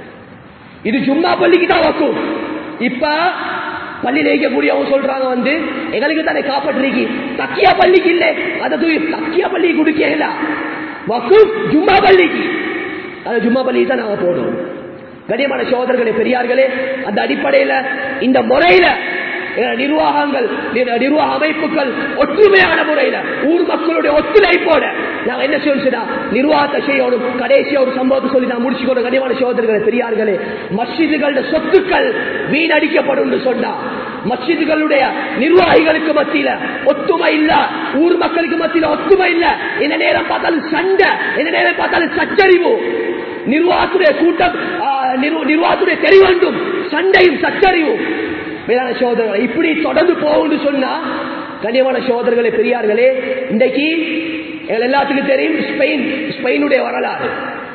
இது சும்மா பள்ளிக்கு தான் வக்கும் இப்ப பள்ளியில இருக்கக்கூடியவங்க சொல்றாங்க வந்து எங்களுக்கு தானே காப்பாற்றுறீங்க தக்கியா பள்ளிக்கு இல்ல அதை தூக்கி தக்கியா பள்ளிக்கு கொடுக்கல வக்கு ஜும்மா பள்ளிக்கு அது ஜும்மா பள்ளிக்கு தான் நாங்க போடுவோம் கண்ணியமான சோதர்களே பெரியார்களே அந்த அடிப்படையில இந்த முறையில எங்க நிர்வாகங்கள் நிர்- நிர்வாக அமைப்புகள் ஒற்றுமையான முறையில ஊர் மக்களுடைய ஒத்துழைப்போட நாங்க என்ன செய்யணும் நிர்வாகத்தை செய்யணும் கடைசியா ஒரு சம்பவத்தை சொல்லி நான் முடிச்சுக்கணும் கனிவான சோதர்களே பெரியார்களே மஸ்ஜிதுகளுடைய சொத்துக்கள் வீணடிக்கப்படும் சொன்னா மஸ்ஜிதுகளுடைய நிர்வாகிகளுக்கு மத்தியில ஒத்துமை இல்ல ஊர் மக்களுக்கு மத்தியில ஒத்துமை இல்ல என்ன நேரம் பார்த்தாலும் சண்டை என்ன நேரம் பார்த்தாலும் சச்சரிவு நிர்வாகத்துடைய கூட்டம் ஆ, நிர்வ- நிர்வாகத்துடைய தெரிவண்டும் சண்டையும் சச்சரிவும் மேலான சோதரர்களை இப்படி தொடர்ந்து போகும்னு சொன்னா கண்ணியமான சோதரர்களே பெரியார்களே இன்றைக்கு எங்கள் எல்லாத்துக்கும் தெரியும் ஸ்பெயின் ஸ்பெயினுடைய வரலாறு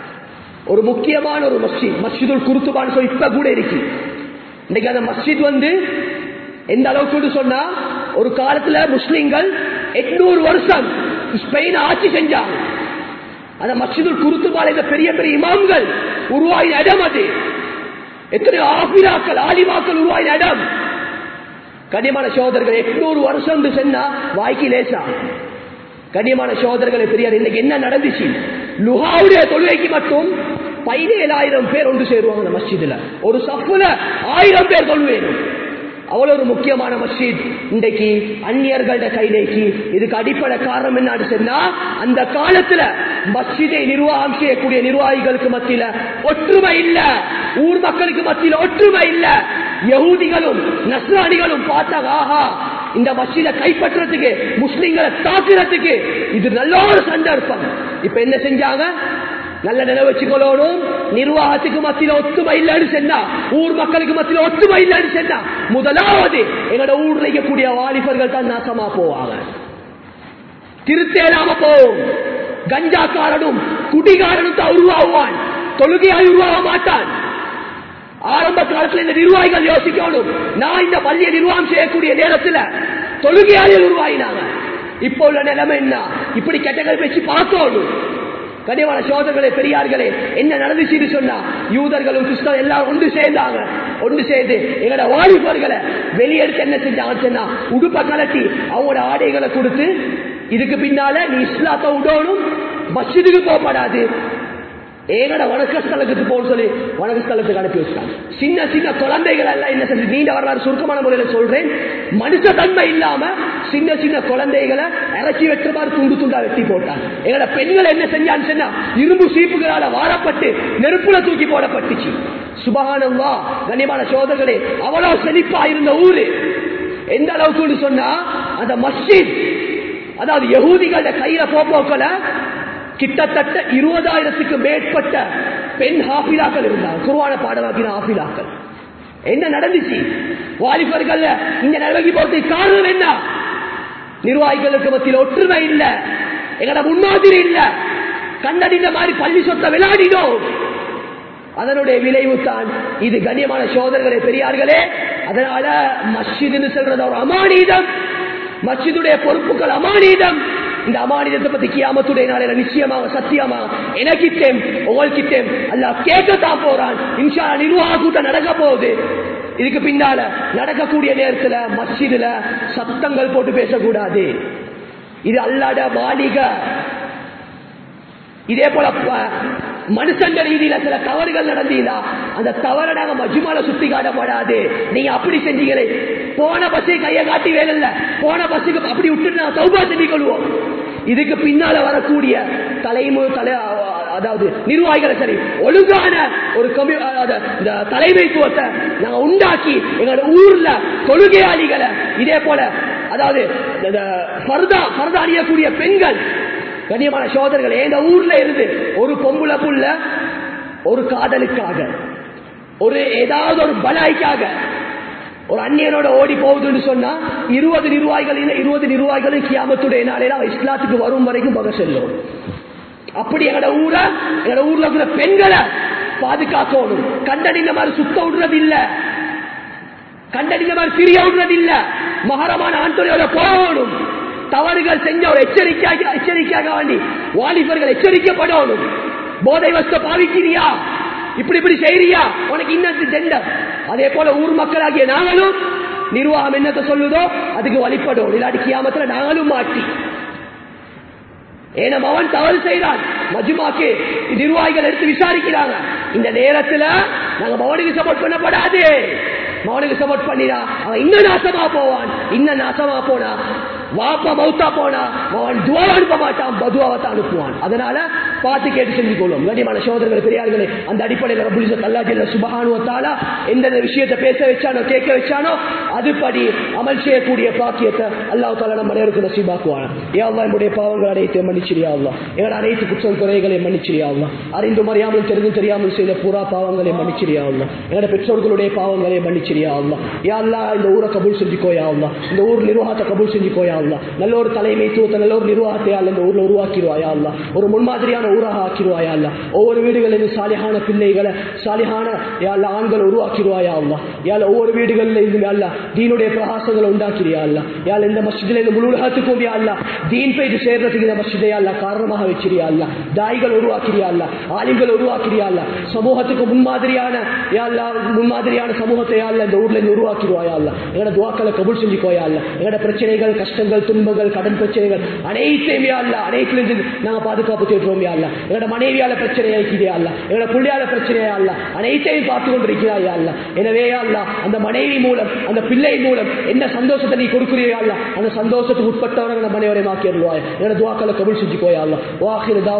ஒரு முக்கியமான ஒரு மஸ்ஜித் மஸ்ஜிதுல் குருத்துபான்னு சொல்லி இப்ப கூட இருக்கு இன்னைக்கு அந்த மஸ்ஜித் வந்து எந்த அளவுக்கு சொன்னா ஒரு காலத்துல முஸ்லிம்கள் எட்நூறு வருஷம் ஸ்பெயின் ஆட்சி செஞ்சாங்க அந்த மஸ்ஜிதுல் குருத்துபால் இந்த பெரிய பெரிய இமாம்கள் உருவாகின இடம் அது எத்தனை ஆபிராக்கள் ஆலிமாக்கள் உருவாகின இடம் கண்ணியமான சோதர்கள் எட்நூறு வருஷம் சொன்னா வாய்க்கு லேசா கண்ணியமான சோதர்களை பெரியார் இன்னைக்கு என்ன நடந்துச்சு லுஹாவுடைய தொழுகைக்கு மட்டும் பதினேழாயிரம் பேர் ஒன்று சேருவாங்க அந்த மஸ்ஜிதுல ஒரு சப்புல ஆயிரம் பேர் தொழுவேணும் அவ்வளவு ஒரு முக்கியமான மஸ்ஜித் இன்றைக்கு அந்நியர்களோட கையிலேக்கு இதுக்கு அடிப்படை காரணம் என்ன சொன்னா அந்த காலத்துல மஸ்ஜிதை நிர்வாகம் செய்யக்கூடிய நிர்வாகிகளுக்கு மத்தியில ஒற்றுமை இல்ல ஊர் மக்களுக்கு மத்தியில ஒற்றுமை இல்ல யகூதிகளும் நஸ்ரானிகளும் பார்த்தாங்க ஆஹா இந்த மஸ்ஜிதை கைப்பற்றுறதுக்கு முஸ்லிம்களை தாக்குறதுக்கு இது நல்ல ஒரு சந்தர்ப்பம் இப்ப என்ன செஞ்சாங்க நல்ல நினைவு வச்சுக்கொள்ளணும் நிர்வாகத்துக்கு மத்தியில ஒத்துமை இல்லைன்னு சொன்னா ஊர் மக்களுக்கு மத்தியில ஒத்துமை இல்லைன்னு சொன்னா முதலாவது எங்களோட ஊர்ல இருக்கக்கூடிய வாலிபர்கள் தான் நாசமா போவாங்க திருத்தேலாம போவோம் கஞ்சாக்காரனும் குடிகாரனும் தான் உருவாகுவான் தொழுகையாய் உருவாக மாட்டான் ஆரம்ப காலத்துல இந்த நிர்வாகிகள் யோசிக்கணும் நான் இந்த பள்ளியை நிர்வாகம் செய்யக்கூடிய நேரத்துல தொழுகையாளிகள் உருவாகினாங்க இப்போ உள்ள நிலைமை என்ன இப்படி கெட்டகள் வச்சு பார்க்கணும் கனிவான சோதர்களே பெரியார்களே என்ன நடந்துச்சுன்னு சொன்னா யூதர்களும் கிறிஸ்தவ எல்லாரும் ஒன்று சேர்ந்தாங்க ஒன்று சேர்ந்து எங்களோட வாலிபர்களை வெளியெடுத்து என்ன செஞ்சாங்கன்னு சொன்னா உடுப்ப கலட்டி அவங்களோட ஆடைகளை கொடுத்து இதுக்கு பின்னால நீ இஸ்லாத்தை விடணும் மஸ்ஜிதுக்கு போகப்படாது ஏகட வணக்க ஸ்தலத்துக்கு போக சொல்லி வணக்க ஸ்தலத்துக்கு அனுப்பி வச்சாங்க சின்ன சின்ன குழந்தைகள் எல்லாம் என்ன செஞ்சு நீண்ட வரலாறு சுருக்கமான முறையில சொல்றேன் மனுஷ தன்மை இல்லாம சின்ன சின்ன குழந்தைகளை இறச்சி வெட்டுற மாதிரி துண்டு துண்டா வெட்டி போட்டாங்க எங்களோட பெண்கள் என்ன செஞ்சான்னு சொன்னா இரும்பு சீப்புகளால வாரப்பட்டு நெருப்புல தூக்கி போடப்பட்டுச்சு சுபகானவா கண்ணியமான சோதர்களே அவ்வளவு செழிப்பா இருந்த ஊரு எந்த அளவுக்கு சொன்னா அந்த மஸ்ஜித் அதாவது யகூதிகளோட கையில போப்போக்கல கிட்டத்தட்ட இருபதாயிரத்துக்கு மேற்பட்ட பெண் ஹாபிலாக்கள் இருந்தாங்க குருவான பாடமாக்கின ஹாபிலாக்கள் என்ன நடந்துச்சு வாலிபர்கள் இந்த நிலைமைக்கு போறதுக்கு காரணம் என்ன நிர்வாகிகளுக்கு மத்தியில் ஒற்றுமை இல்ல எங்கட முன்மாதிரி இல்ல கண்ணடிந்த மாதிரி பள்ளி சொத்த விளையாடினோம் அதனுடைய விளைவு தான் இது கண்ணியமான சோதர்களே பெரியார்களே அதனால மஸ்ஜிதுன்னு சொல்றது ஒரு அமானீதம் மஸ்ஜிதுடைய பொறுப்புகள் அமானீதம் இந்த அமானிதத்தை பத்தி கியாமத்துடைய நாளையில நிச்சயமாக சத்தியமாக எனக்கிட்டேன் உங்கள்கிட்டேன் அல்ல கேட்கத்தான் போறான் இன்ஷா நிர்வாக கூட்டம் நடக்க போகுது இதுக்கு பின்னால நடக்கக்கூடிய நேரத்துல மஸ்ஜிதுல சத்தங்கள் போட்டு பேசக்கூடாது இது அல்லாட மாளிகை இதே போல ப- மனுஷன் ரீதியில சில தவறுகள் நடந்தீங்களா அந்த தவறை நாங்க மஜுமால சுத்தி காட்டப்படாது நீங்க அப்படி செஞ்சீங்களே போன பஸ்ஸை கையை காட்டி வேலை இல்ல போன பஸ்ஸுக்கு அப்படி விட்டுட்டு நாங்க சௌபா செஞ்சு கொள்வோம் இதுக்கு பின்னால வரக்கூடிய தலைமு தலை அதாவது நிர்வாகிகளை சரி ஒழுங்கான ஒரு கம்யூ அதாவது இந்த தலைமைத்துவத்தை நாங்க உண்டாக்கி எங்களோட ஊர்ல கொள்கையாளிகளை இதே போல அதாவது இந்த பர்தா பர்தா அணியக்கூடிய பெண்கள் கண்ணியமான சோதர்கள் எங்க ஊர்ல இருந்து ஒரு பொம்புல புள்ள ஒரு காதலுக்காக ஒரு ஏதாவது ஒரு பலாய்க்காக ஒரு அந்நியனோட ஓடி போகுதுன்னு சொன்னா இருபது நிர்வாகிகள் இருபது நிர்வாகிகளும் கியாமத்துடைய நாளையில அவ இஸ்லாத்துக்கு வரும் வரைக்கும் பக செல்லும் அப்படி எங்களோட ஊரை எங்களோட ஊர்ல இருக்கிற பெண்களை பாதுகாக்கணும் கண்டடிந்த மாதிரி சுத்த விடுறது இல்ல கண்டடிந்த மாதிரி பிரிய விடுறது இல்ல மகரமான ஆண்டோட போகணும் தவறுகள் செஞ்ச ஒரு எச்சரிக்கையாக எச்சரிக்கையாக வேண்டி வாலிபர்கள் எச்சரிக்கப்படணும் போதை வஸ்த பாவிக்கிறியா இப்படி இப்படி செய்யறியா உனக்கு இன்னத்து ஜெண்டர் அதே போல ஊர் மக்களாகிய நாங்களும் நிர்வாகம் என்னத்தை சொல்லுதோ அதுக்கு வழிபடும் இல்லாட்டி கியாமத்துல நாங்களும் மாட்டி ஏன்னா அவன் தவறு செய்கிறான் மஜுமாக்கு நிர்வாகிகள் எடுத்து விசாரிக்கிறாங்க இந்த நேரத்துல நாங்க மவனுக்கு சப்போர்ட் பண்ணப்படாது மவனுக்கு சப்போர்ட் பண்ணினா அவன் இன்னும் நாசமா போவான் இன்னும் நாசமா போனா வாப்பா மௌத்தா போனா அவன் துவா அனுப்ப மாட்டான் பதுவாவத்தை அனுப்புவான் அதனால பார்த்து கேட்டு செஞ்சு கொள்வோம் கண்ணியமான சோதரர்கள் பெரியார்களே அந்த அடிப்படையில் ரபுலிச கல்லாஜில் சுபகானுவத்தாலா எந்தெந்த விஷயத்தை பேச வச்சானோ கேட்க வச்சானோ அதுபடி அமல் செய்யக்கூடிய பாக்கியத்தை அல்லாஹ் தாலா நம்ம நேருக்கு நசீபாக்குவான் ஏவா என்னுடைய பாவங்கள் அனைத்து மன்னிச்சிரியா அல்லா எங்களோட அனைத்து குற்றம் குறைகளை மன்னிச்சிரியா அல்லா அறிந்தும் அறியாமல் தெரிந்தும் தெரியாமல் செய்த புறா பாவங்களை மன்னிச்சிரியா அல்லா எங்களோட பெற்றோர்களுடைய பாவங்களை மன்னிச்சிரியா அல்லா யா அல்லா இந்த ஊரை கபூல் செஞ்சுக்கோயா அல்லா இந்த ஊர் நிர்வாகத்தை கபூல் செஞ்சுக்கோயா அல்லா நல்ல ஒரு தலைமைத்துவத்தை நல்ல ஒரு நிர்வாகத்தை அல்ல இந்த ஊர்ல உருவாக்கிடுவாயா அல்லா ஒரு முன்மாதிரியான ஊராக ஆக்கிடுவாயா அல்லா ஒவ்வொரு வீடுகளிலும் சாலிகான பிள்ளைகளை சாலிகான யாழ்ல ஆண்களை உருவாக்கிடுவாயா அல்லா யாழ் ஒவ்வொரு வீடுகளில் இருந்து அல்ல தீனுடைய பிரகாசங்களை உண்டாக்கிறியா அல்ல யாழ் இந்த மஸ்ஜிதில் இந்த முழு உலகத்துக்கும் அல்ல தீன் போயிட்டு சேர்றதுக்கு இந்த மஸ்ஜிதை அல்ல காரணமாக வச்சிரியா அல்ல தாய்கள் உருவாக்கிறியா அல்ல ஆலிம்கள் உருவாக்கிறியா அல்ல சமூகத்துக்கு முன்மாதிரியான யாழ்லா முன்மாதிரியான சமூகத்தை அல்ல இந்த ஊர்ல இருந்து உருவாக்கிடுவாயா அல்ல எங்களோட துவாக்களை கபூல் செஞ்சுக்கோயா அல்ல எங்களோட பிரச்சனைகள் கஷ்டங்கள் துன்பங்கள் கடன் பிரச்சனைகள் அனைத்தையுமே அல்ல அனைத்திலிருந்து நாங்க பாதுகாப்பு தேடுறோம் அல்ல எங்களோட மனைவியால பிரச்சனை ஆக்கிறியா அல்ல எங்களோட பிள்ளையால பிரச்சனையா அல்ல அனைத்தையும் பார்த்து கொண்டிருக்கிறாயா அல்ல எனவே அல்ல அந்த மனைவி மூலம் அந்த பிள்ளை மூலம் என்ன சந்தோஷத்தை நீ கொடுக்குறியா அல்ல அந்த சந்தோஷத்துக்கு உட்பட்டவரை நம்ம மனைவரை மாக்கி வருவாய் எங்களோட துவாக்களை கபூல் செஞ்சுக்கோயா அல்ல வாக்கிற